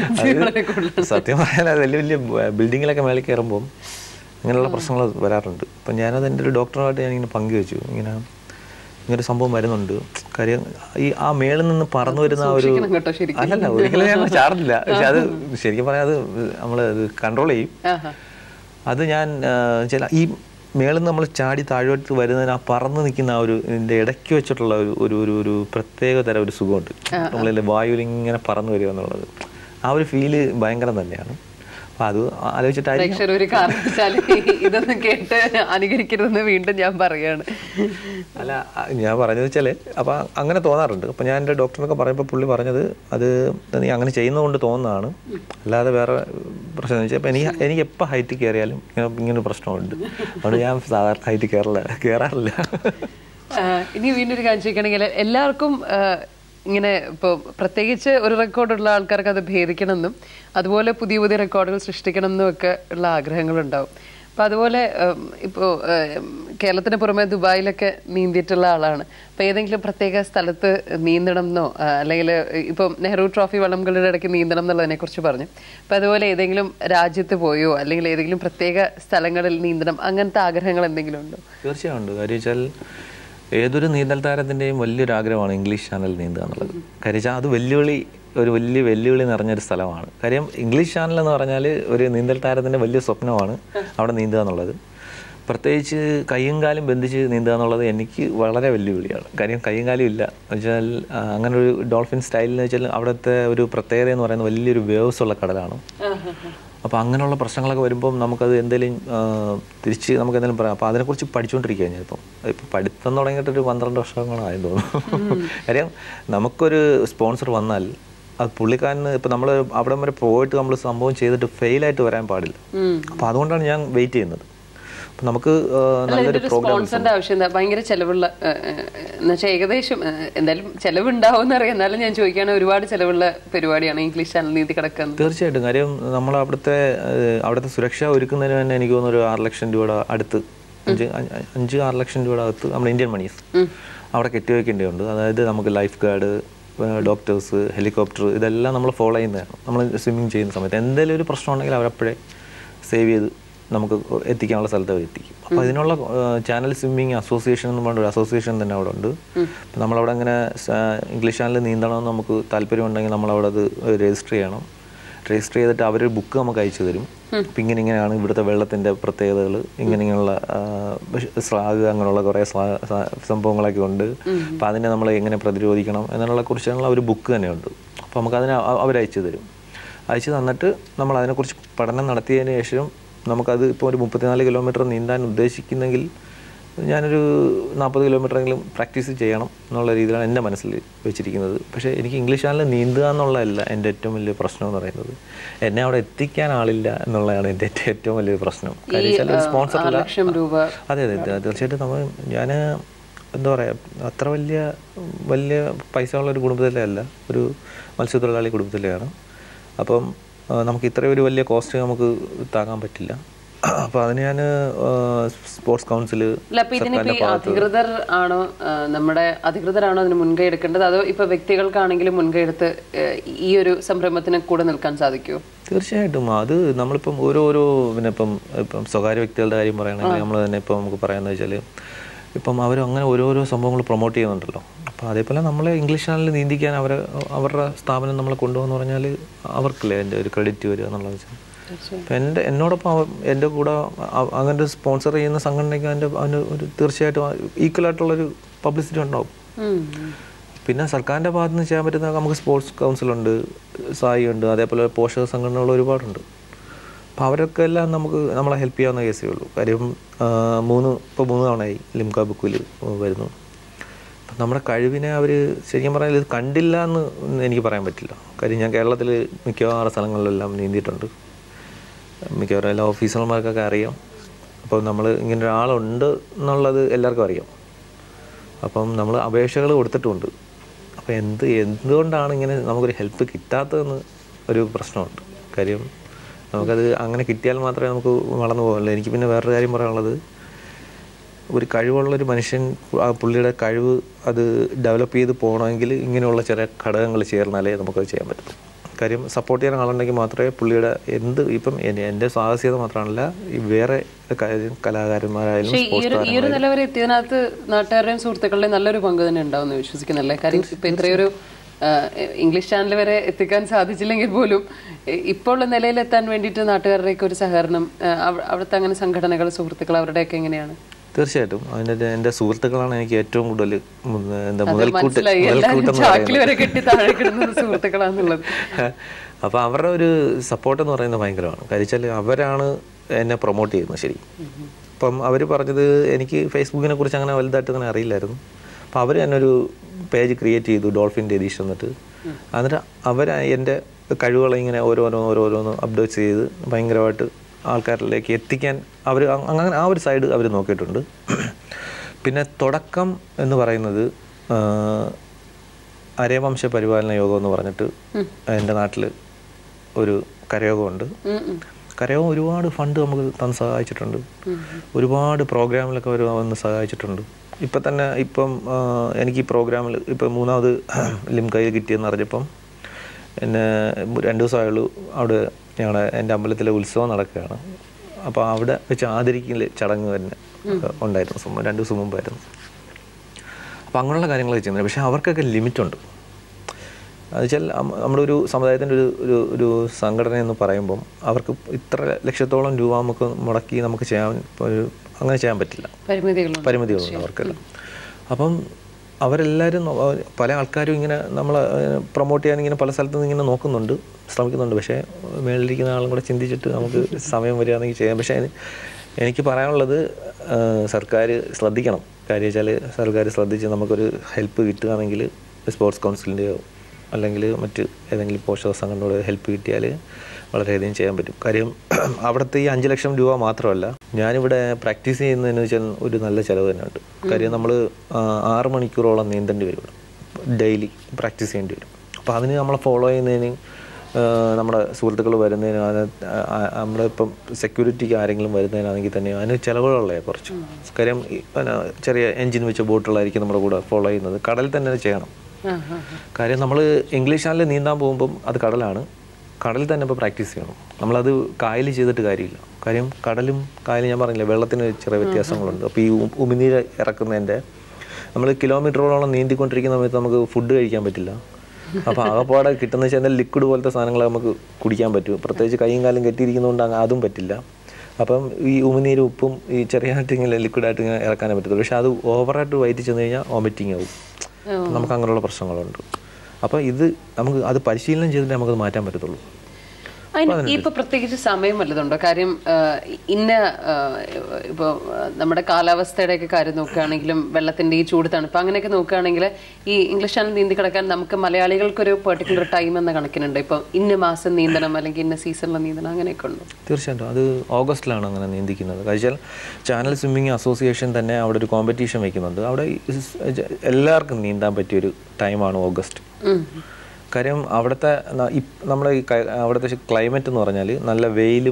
അത് സത്യം പറയാൻ അത് വലിയ വലിയ ബിൽഡിങ്ങിലൊക്കെ മേളിൽ കയറുമ്പം ഇങ്ങനെയുള്ള പ്രശ്നങ്ങൾ വരാറുണ്ട് അപ്പം ഞാനത് എൻ്റെ ഒരു ഡോക്ടറുമായിട്ട് ഞാനിങ്ങനെ പങ്കുവെച്ചു ഇങ്ങനെ ഇങ്ങനൊരു സംഭവം വരുന്നുണ്ട് കാര്യം ഈ ആ മേളിൽ നിന്ന് പറന്നു വരുന്ന ആ ഒരു സൂക്ഷിക്കണം കേട്ടോ ശരിക്കും. അല്ലല്ല ഒരിക്കലും ഞാൻ ചാടില്ല പക്ഷെ അത് ശരിക്കും പറഞ്ഞാൽ അത് നമ്മൾ അത് കൺട്രോൾ ചെയ്യും ആഹാ. അത് ഞാൻ ആ, ചില ഈ മേളിൽ നിന്ന് നമ്മൾ ചാടി താഴോട്ട് വരുന്നതിന് ആ പറന്ന് നിൽക്കുന്ന ആ ഒരു ഇതിൻ്റെ ഇടയ്ക്ക് വെച്ചിട്ടുള്ള ഒരു ഒരു ഒരു ഒരു പ്രത്യേക തരം ഒരു സുഖമുണ്ട് നമ്മളിൽ വായുവിൽ ഇങ്ങനെ പറന്ന് വരിക എന്നുള്ളത് ആ ഒരു ഫീല് ഭയങ്കരം തന്നെയാണ് അപ്പം അത് ആലോചിച്ചിട്ടായിരിക്കും പ്രേക്ഷകർ ഒരു കാരണവശാലും ഇതൊന്നും കേട്ട് അനുകരിക്കരുതെന്ന് വീണ്ടും ഞാൻ പറയാണ് അല്ല ആ, ഞാൻ പറഞ്ഞത് വെച്ചാൽ അപ്പം അങ്ങനെ തോന്നാറുണ്ട് അപ്പം ഞാൻ എൻ്റെ ഡോക്ടറിനൊക്കെ പറയുമ്പോൾ പുള്ളി പറഞ്ഞത് അത് നീ അങ്ങനെ ചെയ്യുന്നതുകൊണ്ട് തോന്നുന്നതാണ് അല്ലാതെ വേറെ പ്രശ്നം വെച്ചാൽ അപ്പം എനിക്ക് എനിക്ക് എപ്പോൾ ഹൈറ്റ് കയറിയാലും ഇങ്ങനെ ഇങ്ങനെ ഒരു പ്രശ്നമുണ്ട് അതുകൊണ്ട് ഞാൻ സാധാരണ ഹൈറ്റ് കയറില്ല കയറാറില്ല ആഹ് ഇനി വീണ്ടും ഒരു കാര്യം ചോദിക്കുകയാണെങ്കിൽ എല്ലാവർക്കും ആഹ് ഇങ്ങനെ ഇപ്പോൾ പ്രത്യേകിച്ച് ഒരു റെക്കോർഡുള്ള ആൾക്കാർക്ക് അത് ഭേദിക്കണം എന്നും അതുപോലെ പുതിയ പുതിയ റെക്കോർഡുകൾ സൃഷ്ടിക്കണം എന്നും ഒക്കെ ഉള്ള ആഗ്രഹങ്ങളുണ്ടാവും അപ്പം അതുപോലെ ഇപ്പോൾ കേരളത്തിന് പുറമെ ദുബായിലൊക്കെ നീന്തിയിട്ടുള്ള ആളാണ് അപ്പം ഏതെങ്കിലും പ്രത്യേക സ്ഥലത്ത് നീന്തണം എന്നോ അല്ലെങ്കിൽ ഇപ്പം നെഹ്റു ട്രോഫി വള്ളംകളിയുടെ ഇടയ്ക്ക് നീന്തണം എന്നുള്ളതിനെ കുറിച്ച് പറഞ്ഞു അപ്പം അതുപോലെ ഏതെങ്കിലും രാജ്യത്ത് പോയോ അല്ലെങ്കിൽ ഏതെങ്കിലും പ്രത്യേക സ്ഥലങ്ങളിൽ നീന്തണം അങ്ങനത്തെ ആഗ്രഹങ്ങൾ എന്തെങ്കിലും ഉണ്ടോ തീർച്ചയായും ഉണ്ട് കാര്യം വെച്ചാൽ ഏതൊരു നീന്തൽ താരത്തിൻ്റെയും വലിയൊരു ആഗ്രഹമാണ് ഇംഗ്ലീഷ് ചാനൽ നീന്തുക എന്നുള്ളത് കാര്യം വെച്ചാൽ അത് വെല്ലുവിളി ഒരു വലിയ വെല്ലുവിളി നിറഞ്ഞൊരു സ്ഥലമാണ് കാര്യം ഇംഗ്ലീഷ് ചാനൽ എന്ന് പറഞ്ഞാൽ ഒരു നീന്തൽ താരത്തിൻ്റെ വലിയ സ്വപ്നമാണ് അവിടെ നീന്തുക എന്നുള്ളത് പ്രത്യേകിച്ച് കയ്യും കാലും ബന്ധിച്ച് നീന്തുക എന്നുള്ളത് എനിക്ക് വളരെ വെല്ലുവിളിയാണ് കാര്യം കയ്യും കാലും ഇല്ല വെച്ചാൽ ആ, അങ്ങനെ ഒരു ഡോൾഫിൻ സ്റ്റൈലിൽ എന്ന് വെച്ചാൽ അവിടുത്തെ ഒരു പ്രത്യേകത എന്ന് പറയുന്നത് വലിയൊരു വേവ്സ് ഉള്ള കടലാണ് അപ്പോൾ അങ്ങനെയുള്ള പ്രശ്നങ്ങളൊക്കെ വരുമ്പം നമുക്കത് എന്തെങ്കിലും ആ, തിരിച്ച് നമുക്ക് എന്തെങ്കിലും പറയാം അപ്പോൾ അതിനെക്കുറിച്ച് പഠിച്ചുകൊണ്ടിരിക്കുക ഞാനിപ്പം ഇപ്പം പഠിത്തം തുടങ്ങിയിട്ട് ഒരു പന്ത്രണ്ട് വർഷങ്ങളായെന്ന് തോന്നുന്നു കാര്യം നമുക്കൊരു സ്പോൺസർ വന്നാൽ അത് പുള്ളിക്കാരന് ഇപ്പം നമ്മൾ അവിടെ വരെ പോയിട്ട് നമ്മൾ സംഭവം ചെയ്തിട്ട് ഫെയിലായിട്ട് വരാൻ പാടില്ല അപ്പോൾ അതുകൊണ്ടാണ് ഞാൻ വെയിറ്റ് ചെയ്യുന്നത് അപ്പം നമുക്ക് ആ, നല്ലൊരു ഒരു പ്രോഗ്രാം സ്പോൺസറിന്റെ ആവശ്യം എന്താ ഭയങ്കര ചെലവുള്ള എന്നുവെച്ചാൽ ഏകദേശം ഏഹ്, എന്തായാലും ചെലവുണ്ടാവും അറിയാം എന്നാലും ഞാൻ ചോദിക്കുകയാണ് ഒരുപാട് ചെലവുള്ള പരിപാടിയാണ് ഇംഗ്ലീഷ് ചാനൽ നീതി കിടക്കുന്നത് തീർച്ചയായിട്ടും കാര്യം നമ്മൾ അവിടുത്തെ ഏഹ്, അവിടുത്തെ സുരക്ഷ ഒരുക്കുന്നതിന് തന്നെ എനിക്ക് തോന്നുന്നു ഒരു ആറ് ലക്ഷം രൂപയുടെ അടുത്ത് അഞ്ച് അഞ്ച് അഞ്ച് ആറ് ലക്ഷം രൂപയുടെ അകത്ത് നമ്മൾ ഇന്ത്യൻ മണീസ് അവിടെ കെട്ടിവെക്കേണ്ടതുണ്ട് അതായത് നമുക്ക് ലൈഫ് ഗാർഡ് ഡോക്ടേഴ്സ് ഹെലികോപ്റ്റർ ഇതെല്ലാം നമ്മൾ ഫോളോ ചെയ്യുന്നതാണ് നമ്മൾ സ്വിമ്മിങ് ചെയ്യുന്ന സമയത്ത് എന്തെങ്കിലും ഒരു പ്രശ്നം ഉണ്ടെങ്കിൽ അവരപ്പോഴേ സേവ് ചെയ്ത് നമുക്ക് എത്തിക്കാനുള്ള സ്ഥലത്ത് അവർ എത്തിക്കും അപ്പോൾ ഇതിനുള്ള ചാനൽ സ്വിമ്മിങ് അസോസിയേഷൻ എന്ന് പറഞ്ഞ ഒരു അസോസിയേഷൻ തന്നെ അവിടെ ഉണ്ട് അപ്പോൾ നമ്മളവിടെ അങ്ങനെ സ- ഇംഗ്ലീഷ് ചാനൽ നീന്തണമെന്ന് നമുക്ക് താല്പര്യമുണ്ടെങ്കിൽ നമ്മളവിടെ അത് രജിസ്റ്റർ ചെയ്യണം രജിസ്റ്റർ ചെയ്തിട്ട് അവരൊരു ബുക്ക് നമുക്ക് അയച്ചു തരും അപ്പം ഇങ്ങനെ ഇങ്ങനെയാണ് ഇവിടുത്തെ വെള്ളത്തിൻ്റെ പ്രത്യേകതകൾ ഇങ്ങനെ ഇങ്ങനെയുള്ള ആ, പക്ഷെ സ്ലാഗ് അങ്ങനെയുള്ള കുറേ സ്ലാ- സ- സംഭവങ്ങളൊക്കെ ഉണ്ട് അപ്പോൾ അതിനെ നമ്മൾ എങ്ങനെ പ്രതിരോധിക്കണം എന്നുള്ള കുറിച്ചുള്ള ഒരു ബുക്ക് തന്നെയുണ്ട് അപ്പോൾ നമുക്ക് അതിനെ അ- അവരയച്ചു തരും അയച്ചു തന്നിട്ട് നമ്മൾ അതിനെക്കുറിച്ച് പഠനം നടത്തിയതിന് ശേഷം നമുക്കത് ഇപ്പോൾ ഒരു മുപ്പത്തിനാല് കിലോമീറ്റർ നീന്താൻ ഉദ്ദേശിക്കുന്നെങ്കിൽ ഞാനൊരു നാൽപ്പത് കിലോമീറ്ററെങ്കിലും പ്രാക്ടീസ് ചെയ്യണം എന്നുള്ള രീതിയിലാണ് എൻ്റെ മനസ്സിൽ വെച്ചിരിക്കുന്നത് പക്ഷേ എനിക്ക് ഇംഗ്ലീഷ് ചാനൽ നീന്തുക എന്നുള്ളതല്ല എൻ്റെ ഏറ്റവും വലിയ പ്രശ്നം എന്ന് പറയുന്നത് എന്നെ അവിടെ എത്തിക്കാൻ ആളില്ല എന്നുള്ളതാണ് എൻ്റെ ഏറ്റവും ഏറ്റവും വലിയ പ്രശ്നം കാര്യം വെച്ചാൽ ഒരു സ്പോൺസർ ആറ് ഇല്ല ലക്ഷം രൂപ അതെ അതെ അതെ തീർച്ചയായിട്ടും നമ്മൾ ഞാൻ എന്താ പറയുക അത്ര വലിയ വലിയ പൈസ ഉള്ള ഒരു കുടുംബത്തിലെ അല്ല ഒരു മത്സ്യത്തൊഴിലാളി കുടുംബത്തിലെയാണ് അപ്പം ആ, നമുക്ക് ഇത്രയും ഒരു വലിയ കോസ്റ്റ് നമുക്ക് താങ്ങാൻ പറ്റില്ല അപ്പോൾ അതിന് ഞാൻ സ്പോർട്സ് കൗൺസിൽ അല്ല അപ്പൊ ഇതിനിപ്പോ ഈ അധികൃതർ ആണോ ആ, നമ്മുടെ അധികൃതരാണോ അതിന് മുൻകൈ എടുക്കേണ്ടത് അതോ ഇപ്പൊ വ്യക്തികൾക്കാണെങ്കിലും മുൻകൈ എടുത്ത് ഏ, ഈ ഒരു സംരംഭത്തിന് കൂടെ നിൽക്കാൻ സാധിക്കുമോ തീർച്ചയായിട്ടും അത് നമ്മളിപ്പം ഓരോരോ പിന്നെ ഇപ്പം ഇപ്പം സ്വകാര്യ വ്യക്തികളുടെ കാര്യം പറയുകയാണെങ്കിൽ നമ്മൾ തന്നെ ഇപ്പം നമുക്ക് പറയാമെന്ന് വെച്ചാൽ ഇപ്പം അവർ അങ്ങനെ ഓരോരോ സംഭവങ്ങൾ പ്രൊമോട്ട് ചെയ്യുന്നുണ്ടല്ലോ അപ്പോൾ അതേപോലെ നമ്മളെ ഇംഗ്ലീഷ് ചാനലിൽ നീന്തിക്കാൻ അവർ അവരുടെ സ്ഥാപനം നമ്മളെ കൊണ്ടുപോകുന്ന പറഞ്ഞാൽ അവർക്കല്ലേ എൻ്റെ ഒരു ക്രെഡിറ്റ് വരിക എന്നുള്ളത് വെച്ചാൽ അപ്പം എൻ്റെ എന്നോടൊപ്പം അവ- എൻ്റെ കൂടെ അ- അങ്ങനെ സ്പോൺസർ ചെയ്യുന്ന സംഘടനയ്ക്ക് അതിൻ്റെ അതിന് ഒരു തീർച്ചയായിട്ടും ഈക്വൽ ആയിട്ടുള്ളൊരു പബ്ലിസിറ്റി ഉണ്ടാവും ഉം. പിന്നെ സർക്കാരിൻ്റെ ഭാഗത്ത് നിന്ന് ചെയ്യാൻ പറ്റുന്ന നമുക്ക് സ്പോർട്സ് കൗൺസിലുണ്ട് സായി ഉണ്ട് അതേപോലെ പോഷക സംഘടനകൾ ഒരുപാടുണ്ട് അപ്പോൾ അവരൊക്കെ എല്ലാം നമുക്ക് നമ്മളെ ഹെൽപ്പ് ചെയ്യാവുന്ന കേസേ ഉള്ളൂ കാര്യം ആ, മൂന്ന് ഇപ്പോൾ മൂന്ന് തവണയായി ലിംക ബുക്കിൽ വരുന്നു അപ്പം നമ്മുടെ കഴിവിനെ അവർ ശരിക്കും പറഞ്ഞാൽ ഇത് കണ്ടില്ല എന്ന് എനിക്ക് പറയാൻ പറ്റില്ല കാര്യം ഞാൻ കേരളത്തിൽ മിക്കവാറും സ്ഥലങ്ങളിലെല്ലാം നീന്തിയിട്ടുണ്ട് മിക്കവാറും എല്ലാ ഓഫീസർമാർക്കൊക്കെ അറിയാം അപ്പോൾ നമ്മൾ ഇങ്ങനെ ഒരാളുണ്ട് എന്നുള്ളത് എല്ലാവർക്കും അറിയാം അപ്പം നമ്മൾ അപേക്ഷകൾ കൊടുത്തിട്ടുമുണ്ട് അപ്പോൾ എന്ത് എന്തുകൊണ്ടാണ് ഇങ്ങനെ നമുക്കൊരു ഹെൽപ്പ് കിട്ടാത്തതെന്ന് ഒരു പ്രശ്നമുണ്ട് കാര്യം നമുക്കത് അങ്ങനെ കിട്ടിയാൽ മാത്രമേ നമുക്ക് വളർന്നു പോകുള്ളൂ എനിക്ക് പിന്നെ വേറൊരു കാര്യം പറയാനുള്ളത് ഒരു കഴിവുള്ളൊരു മനുഷ്യൻ ആ പുള്ളിയുടെ കഴിവ് അത് ഡെവലപ്പ് ചെയ്ത് പോകണമെങ്കിൽ ഇങ്ങനെയുള്ള ചില ഘടകങ്ങൾ ചേർന്നാലേ നമുക്കത് ചെയ്യാൻ പറ്റും കാര്യം സപ്പോർട്ട് ചെയ്യാൻ ആളുണ്ടെങ്കിൽ മാത്രമേ പുള്ളിയുടെ എന്ത് ഇപ്പം എന്നെ- എൻ്റെ സാഹസികത മാത്രമല്ല ഈ വേറെ കാര്യം കലാകാരന്മാരായാലും പക്ഷേ ഈ ഒരു ഈ ഒരു നില വരെ എത്തിയതിനകത്ത് നാട്ടുകാരുടെയും സുഹൃത്തുക്കളുടെയും നല്ലൊരു പങ്ക് തന്നെ ഉണ്ടാവും വിശ്വസിക്കുന്നല്ലേ കാര്യം ഇപ്പൊ ഇത്രയൊരു ആ, ഇംഗ്ലീഷ് ചാനൽ വരെ എത്തിക്കാൻ സാധിച്ചില്ലെങ്കിൽ പോലും ഇ- ഇപ്പോൾ ഉള്ള നിലയിലെത്താൻ വേണ്ടിയിട്ട് നാട്ടുകാരുടെയൊക്കെ ഒരു സഹകരണം ആ, അവ- അവിടുത്തെ അങ്ങനെ സംഘടനകൾ സുഹൃത്തുക്കൾ അവരുടെയൊക്കെ എങ്ങനെയാണ് തീർച്ചയായിട്ടും അതിൻ്റെ എൻ്റെ സുഹൃത്തുക്കളാണ് എനിക്ക് ഏറ്റവും കൂടുതൽ മുൻ- എന്താ മുതൽക്കൂട്ട് മനസ്സിലായി എല്ലാവരും മുതൽക്കൂട്ടെന്ന് ചാക്കിൽ വരെ കെട്ടി താഴെ കിടന്നത് സുഹൃത്തുക്കളാന്നുള്ളത് അപ്പോൾ അവരുടെ ഒരു സപ്പോർട്ട് എന്ന് പറയുന്നത് ഭയങ്കരമാണ് കാര്യം വെച്ചാൽ അവരാണ് എന്നെ പ്രൊമോട്ട് ചെയ്യുന്നത് ശരി അപ്പം അവർ പറഞ്ഞത് എനിക്ക് ഫേസ്ബുക്കിനെ കുറിച്ച് അങ്ങനെ വലുതായിട്ട് അങ്ങനെ അറിയില്ലായിരുന്നു അപ്പോൾ അവർ തന്നെ ഒരു പേജ് ക്രിയേറ്റ് ചെയ്തു ഡോൾഫിൻ്റെ എഡീഷൻ എന്നിട്ട് എന്നിട്ട് അവർ എൻ്റെ കഴിവുകളെ ഇങ്ങനെ ഓരോരോ ഓരോരോന്ന് അപ്ഡേറ്റ് ചെയ്ത് ഭയങ്കരമായിട്ട് ആൾക്കാരിലേക്ക് എത്തിക്കാൻ അവർ അങ്ങനെ ആ ഒരു സൈഡ് അവർ നോക്കിയിട്ടുണ്ട് പിന്നെ തുടക്കം എന്ന് പറയുന്നത് ആ, അരേവംശ പരിപാലന യോഗം എന്ന് പറഞ്ഞിട്ട് എൻ്റെ നാട്ടിൽ ഒരു കരയോഗമുണ്ട് ഉം ഉം. കരയോഗം ഒരുപാട് ഫണ്ട് നമുക്ക് തന്ന് സഹായിച്ചിട്ടുണ്ട് ഒരുപാട് പ്രോഗ്രാമിലൊക്കെ അവർ വന്ന് സഹായിച്ചിട്ടുണ്ട് ഇപ്പം തന്നെ ഇപ്പം ആ, എനിക്ക് ഈ പ്രോഗ്രാമിൽ ഇപ്പം മൂന്നാമത് ലിംകയിൽ കിട്ടിയെന്ന് അറിഞ്ഞപ്പം എന്നെ രണ്ട് ദിവസമായുള്ളൂ അവിടെ ഞങ്ങളുടെ എൻ്റെ അമ്പലത്തിലെ ഉത്സവം നടക്കുകയാണ് അപ്പോൾ അവിടെ വെച്ച് ആദരിക്കൽ ചടങ്ങ് തന്നെ ഉണ്ടായിരുന്നു സംഭവം രണ്ട് ദിവസം മുമ്പായിരുന്നു അപ്പോൾ അങ്ങനെയുള്ള കാര്യങ്ങളൊക്കെ ചെയ്യുന്നത് പക്ഷേ അവർക്കൊക്കെ ലിമിറ്റുണ്ട് അത് വെച്ചാൽ അം- നമ്മുടെ ഒരു സമുദായത്തിൻ്റെ ഒരു ഒരു ഒരു സംഘടന എന്ന് പറയുമ്പം അവർക്ക് ഇത്ര ലക്ഷത്തോളം രൂപ നമുക്ക് മുടക്കി നമുക്ക് ചെയ്യാൻ ഇപ്പോൾ ഒരു അങ്ങനെ ചെയ്യാൻ പറ്റില്ല പരിമിതികളുണ്ട് പരിമിതികളുണ്ട് അവർക്കെല്ലാം അപ്പം അവരെല്ലാവരും നോ- പല ആൾക്കാരും ഇങ്ങനെ നമ്മളെ പ്രൊമോട്ട് ചെയ്യാൻ ഇങ്ങനെ പല സ്ഥലത്തു നിന്ന് ഇങ്ങനെ നോക്കുന്നുണ്ട് ശ്രമിക്കുന്നുണ്ട് പക്ഷേ മേളിലിരിക്കുന്ന ആളും കൂടെ ചിന്തിച്ചിട്ട് നമുക്ക് സമയം വരികയാണെങ്കിൽ ചെയ്യാം പക്ഷേ എനി- എനിക്ക് പറയാനുള്ളത് ആ, സർക്കാർ ശ്രദ്ധിക്കണം കാര്യം വെച്ചാൽ സർക്കാർ ശ്രദ്ധിച്ച് നമുക്കൊരു ഹെൽപ്പ് കിട്ടുകയാണെങ്കിൽ സ്പോർട്സ് കൗൺസിലിൻ്റെയോ അല്ലെങ്കിൽ മറ്റ് ഏതെങ്കിലും പോഷക സംഘടനയുടെ ഹെൽപ്പ് കിട്ടിയാൽ വളരെയധികം ചെയ്യാൻ പറ്റും കാര്യം അവിടുത്തെ ഈ അഞ്ച് ലക്ഷം രൂപ മാത്രമല്ല ഞാനിവിടെ പ്രാക്ടീസ് ചെയ്യുന്നതെന്ന് വെച്ചാൽ ഒരു നല്ല ചിലവ് തന്നെയുണ്ട് കാര്യം നമ്മൾ ആറ് മണിക്കൂറോളം നീന്തേണ്ടി വരും ഡെയിലി പ്രാക്ടീസ് ചെയ്യേണ്ടി വരും അപ്പോൾ അതിന് നമ്മളെ ഫോളോ ചെയ്യുന്നതിന് ആ, നമ്മുടെ സുഹൃത്തുക്കൾ വരുന്നതിന് അത് ആ, നമ്മുടെ ഇപ്പം സെക്യൂരിറ്റിക്ക് ആരെങ്കിലും വരുന്നതിനാണെങ്കിൽ തന്നെ അതിന് ചിലവുകളുള്ളേ കുറച്ച് കാര്യം ഈ പിന്നെ ചെറിയ എൻജിൻ വെച്ച ബോട്ടുകളായിരിക്കും നമ്മുടെ കൂടെ ഫോളോ ചെയ്യുന്നത് കടലിൽ തന്നെ അത് ചെയ്യണം ആ ആ കാര്യം നമ്മൾ ഇംഗ്ലീഷ് ചാനലിൽ നീന്താൻ പോകുമ്പം അത് കടലാണ് കടലിൽ തന്നെ ഇപ്പോൾ പ്രാക്ടീസ് ചെയ്യണം നമ്മളത് കായൽ ചെയ്തിട്ട് കാര്യമില്ല കാര്യം കടലും കായലും ഞാൻ പറഞ്ഞില്ല വെള്ളത്തിന് ചെറിയ വ്യത്യാസങ്ങളുണ്ട് അപ്പോൾ ഈ ഉ- ഉമിനീര് ഇറക്കുന്നതിൻ്റെ നമ്മൾ കിലോമീറ്ററോളം നീന്തിക്കൊണ്ടിരിക്കുന്ന സമയത്ത് നമുക്ക് ഫുഡ് കഴിക്കാൻ പറ്റില്ല അപ്പോൾ ആകപ്പാടെ കിട്ടുന്ന വെച്ചാൽ ലിക്വിഡ് പോലത്തെ സാധനങ്ങൾ നമുക്ക് കുടിക്കാൻ പറ്റും പ്രത്യേകിച്ച് കൈയും കാലും കെട്ടിയിരിക്കുന്നതുകൊണ്ട് അങ്ങ് അതും പറ്റില്ല അപ്പം ഈ ഉമിനീര് ഉപ്പും ഈ ചെറിയതായിട്ട് ഇങ്ങനെ ലിക്വിഡായിട്ട് ഇങ്ങനെ ഇറക്കാനേ പറ്റത്തുള്ളൂ പക്ഷേ അത് ഓവറായിട്ട് വയറ്റി ചെന്ന് കഴിഞ്ഞാൽ വോമിറ്റിംഗ് ആവും നമുക്ക് അങ്ങനെയുള്ള പ്രശ്നങ്ങളുണ്ട് അപ്പോൾ ഇത് നമുക്ക് അത് പരിശീലനം ചെയ്തിട്ട് നമുക്കത് മാറ്റാൻ പറ്റത്തുള്ളൂ അതിന് ഇപ്പൊ പ്രത്യേകിച്ച് സമയം വല്ലതുണ്ടോ കാര്യം ആ, ഇന്ന ഇപ്പോൾ നമ്മുടെ കാലാവസ്ഥയുടെ ഒക്കെ കാര്യം നോക്കുകയാണെങ്കിലും വെള്ളത്തിന്റെ ഈ ചൂട് തണുപ്പ് അങ്ങനെയൊക്കെ നോക്കുകയാണെങ്കിൽ ഈ ഇംഗ്ലീഷ് ചാനൽ നീന്തി കിടക്കാൻ നമുക്ക് മലയാളികൾക്കൊരു പെർട്ടിക്കുലർ ടൈം എന്ന കണക്കിനുണ്ട് ഇപ്പൊ ഇന്ന മാസം നീന്തണം അല്ലെങ്കിൽ ഇന്ന സീസണിൽ നീന്തണം അങ്ങനെയൊക്കെ ഉണ്ടോ തീർച്ചയായിട്ടും അത് ഓഗസ്റ്റിലാണ് അങ്ങനെ നീന്തിക്കുന്നത് കഴിച്ചാൽ ചാനൽ സ്വിമ്മിങ് അസോസിയേഷൻ തന്നെ അവിടെ ഒരു കോമ്പറ്റീഷൻ വയ്ക്കുന്നുണ്ട് അവിടെ ഈ സ് എല്ലാവർക്കും നീന്താൻ പറ്റിയൊരു ടൈമാണ് ഓഗസ്റ്റ് ഉം. കാര്യം അവിടുത്തെ ന- ഇപ്- നമ്മുടെ ഈ ക- അവിടുത്തെ ക്ലൈമറ്റ് എന്ന് പറഞ്ഞാൽ നല്ല വെയിലും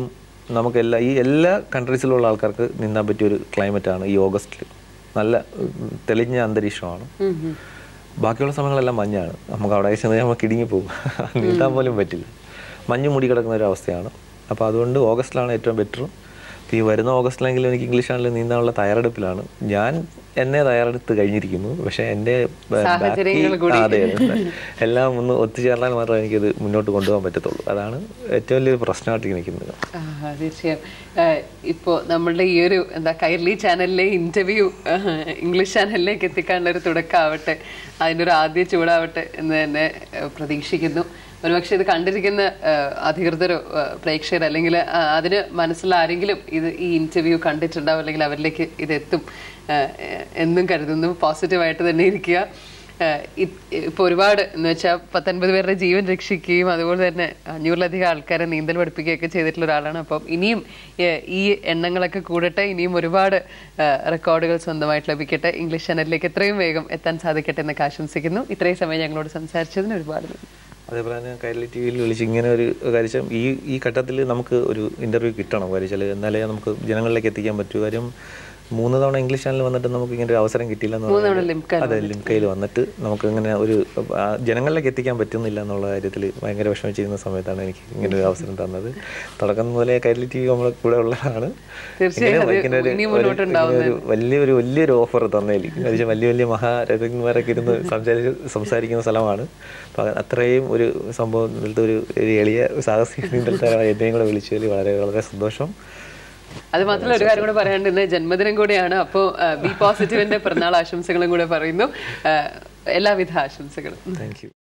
നമുക്ക് എല്ലാ ഈ എല്ലാ കൺട്രീസിലുള്ള ആൾക്കാർക്ക് നീന്താൻ പറ്റിയ ഒരു ക്ലൈമറ്റാണ് ഈ ഓഗസ്റ്റിൽ നല്ല ഉം, തെളിഞ്ഞ അന്തരീക്ഷമാണ് ഉം, ഉം. ബാക്കിയുള്ള സമയങ്ങളെല്ലാം മഞ്ഞാണ് നമുക്ക് അവിടെ ചെന്ന് നമുക്ക് ഇടുങ്ങി പോകും നീന്താൻ പോലും പറ്റില്ല മഞ്ഞ് മൂടി കിടക്കുന്ന ഒരു അവസ്ഥയാണ് അപ്പോൾ അതുകൊണ്ട് ഓഗസ്റ്റിലാണ് ഏറ്റവും ബെറ്റർ ഈ വരുന്ന ഓഗസ്റ്റിലെങ്കിലും എനിക്ക് ഇംഗ്ലീഷ് ചാനലിൽ നീന്താനുള്ള തയ്യാറെടുപ്പിലാണ് ഞാൻ എന്നെ തയ്യാറെടുത്ത് കഴിഞ്ഞിരിക്കുന്നു പക്ഷേ എൻ്റെ ബ- സാഹചര്യങ്ങൾ ബാക്കി- കൂടി. ആ, അതെ അതെ. എല്ലാം ഒന്ന് ഒത്തുചേർന്നാൽ മാത്രമേ എനിക്കത് മുന്നോട്ട് കൊണ്ടുപോകാൻ പറ്റത്തുള്ളൂ അതാണ് ഏറ്റവും വലിയൊരു പ്രശ്നമായിട്ട് നിൽക്കുന്നത് ആ, തീർച്ചയായും ഇപ്പോൾ നമ്മളുടെ ഈ ഒരു എന്താ കൈർലി ചാനലിലെ ഇന്റർവ്യൂ ഇംഗ്ലീഷ് ചാനലിലേക്ക് എത്തിക്കാനുള്ള ഒരു തുടക്കമാവട്ടെ അതിൻ്റെ ഒരു ആദ്യ ചൂടാവട്ടെ എന്ന് തന്നെ ആ, പ്രതീക്ഷിക്കുന്നു ഒരുപക്ഷെ ഇത് കണ്ടിരിക്കുന്ന ആ, അധികൃതരോ ആ, പ്രേക്ഷകർ അല്ലെങ്കിൽ ആ, അതിന് മനസ്സിലുള്ള ആരെങ്കിലും ഇത് ഈ ഇന്റർവ്യൂ കണ്ടിട്ടുണ്ടാവും അല്ലെങ്കിൽ അവരിലേക്ക് ഇത് എത്തും ആ, എന്നും കരുതുന്നു പോസിറ്റീവായിട്ട് തന്നെ ഇരിക്കുക ഇപ്പോൾ ഒരുപാട് എന്ന് വെച്ചാൽ പത്തൊൻപത് പേരുടെ ജീവൻ രക്ഷിക്കുകയും അതുപോലെ തന്നെ അഞ്ഞൂറിലധികം ആൾക്കാരെ നീന്തൽ പഠിപ്പിക്കുകയൊക്കെ ചെയ്തിട്ടുള്ള ഒരാളാണ് അപ്പം ഇനിയും ഏഹ്, ഈ എണ്ണങ്ങളൊക്കെ കൂടട്ടെ ഇനിയും ഒരുപാട് ഏഹ്, റെക്കോർഡുകൾ സ്വന്തമായിട്ട് ലഭിക്കട്ടെ ഇംഗ്ലീഷ് ചാനലിലേക്ക് എത്രയും വേഗം എത്താൻ സാധിക്കട്ടെ എന്നൊക്കെ ആശംസിക്കുന്നു ഇത്രയും സമയം ഞങ്ങളോട് സംസാരിച്ചതിന് ഒരുപാട് നന്ദി അതേപോലെ തന്നെ കൈരളി ടി വിയിൽ വിളിച്ച് ഇങ്ങനെ ഒരു കാര്യം ഈ ഈ ഘട്ടത്തിൽ നമുക്ക് ഒരു ഇൻ്റർവ്യൂ കിട്ടണം കാര്യം എന്നാലേ നമുക്ക് ജനങ്ങളിലേക്ക് എത്തിക്കാൻ പറ്റൂ കാര്യം മൂന്ന് തവണ ഇംഗ്ലീഷ് ചാനൽ വന്നിട്ട് നമുക്ക് ഇങ്ങനെ ഒരു അവസരം കിട്ടിയില്ല എന്ന് മൂന്ന് തവണ പറഞ്ഞാൽ- ലിംകയിൽ അതെ ലിംകയിൽ വന്നിട്ട് നമുക്ക് ഇങ്ങനെ ഒരു ആ, ജനങ്ങളിലേക്ക് എത്തിക്കാൻ പറ്റുന്നില്ല എന്നുള്ള കാര്യത്തിൽ ഭയങ്കര വിഷമിച്ചിരുന്ന സമയത്താണ് എനിക്ക് ഇങ്ങനെ ഒരു അവസരം തന്നത് തുടക്കം മുതലേ കൈരളി ടി വി നമ്മളെ കൂടെ ഉള്ളതാണ് തീർച്ചയായും ഇങ്ങനെ അത് ഇങ്ങനെ ഒരു- ഇനിയും ഒരു- മുന്നോട്ടുണ്ടാവും ഇങ്ങനെ ഒരു വലിയൊരു വലിയൊരു ഓഫർ തന്നേലി എന്നുവെച്ചാൽ വലിയ വലിയ മഹാരഥന്മാരൊക്കെ ഇരുന്ന് സംസാരിച്ച് സംസാരിക്കുന്ന സ്ഥലമാണ് അപ്പോൾ അത്രയും ഒരു സംഭവം ഇതിലത്തെ ഒരു ഒരു എളിയ സാഹസിക നീന്തൽ താരമായ എന്നെയും കൂടെ വിളിച്ചതിൽ വളരെ വളരെ സന്തോഷം അത് മാത്രമല്ല ഒരു കാര്യം കൂടെ പറയാണ്ട് ഇന്ന് ജന്മദിനം കൂടിയാണ് അപ്പോൾ ബി പോസിറ്റീവിന്റെ പിറന്നാൾ ആശംസകളും കൂടെ പറയുന്നു ഏഹ്, എല്ലാവിധ ആശംസകളും താങ്ക് യു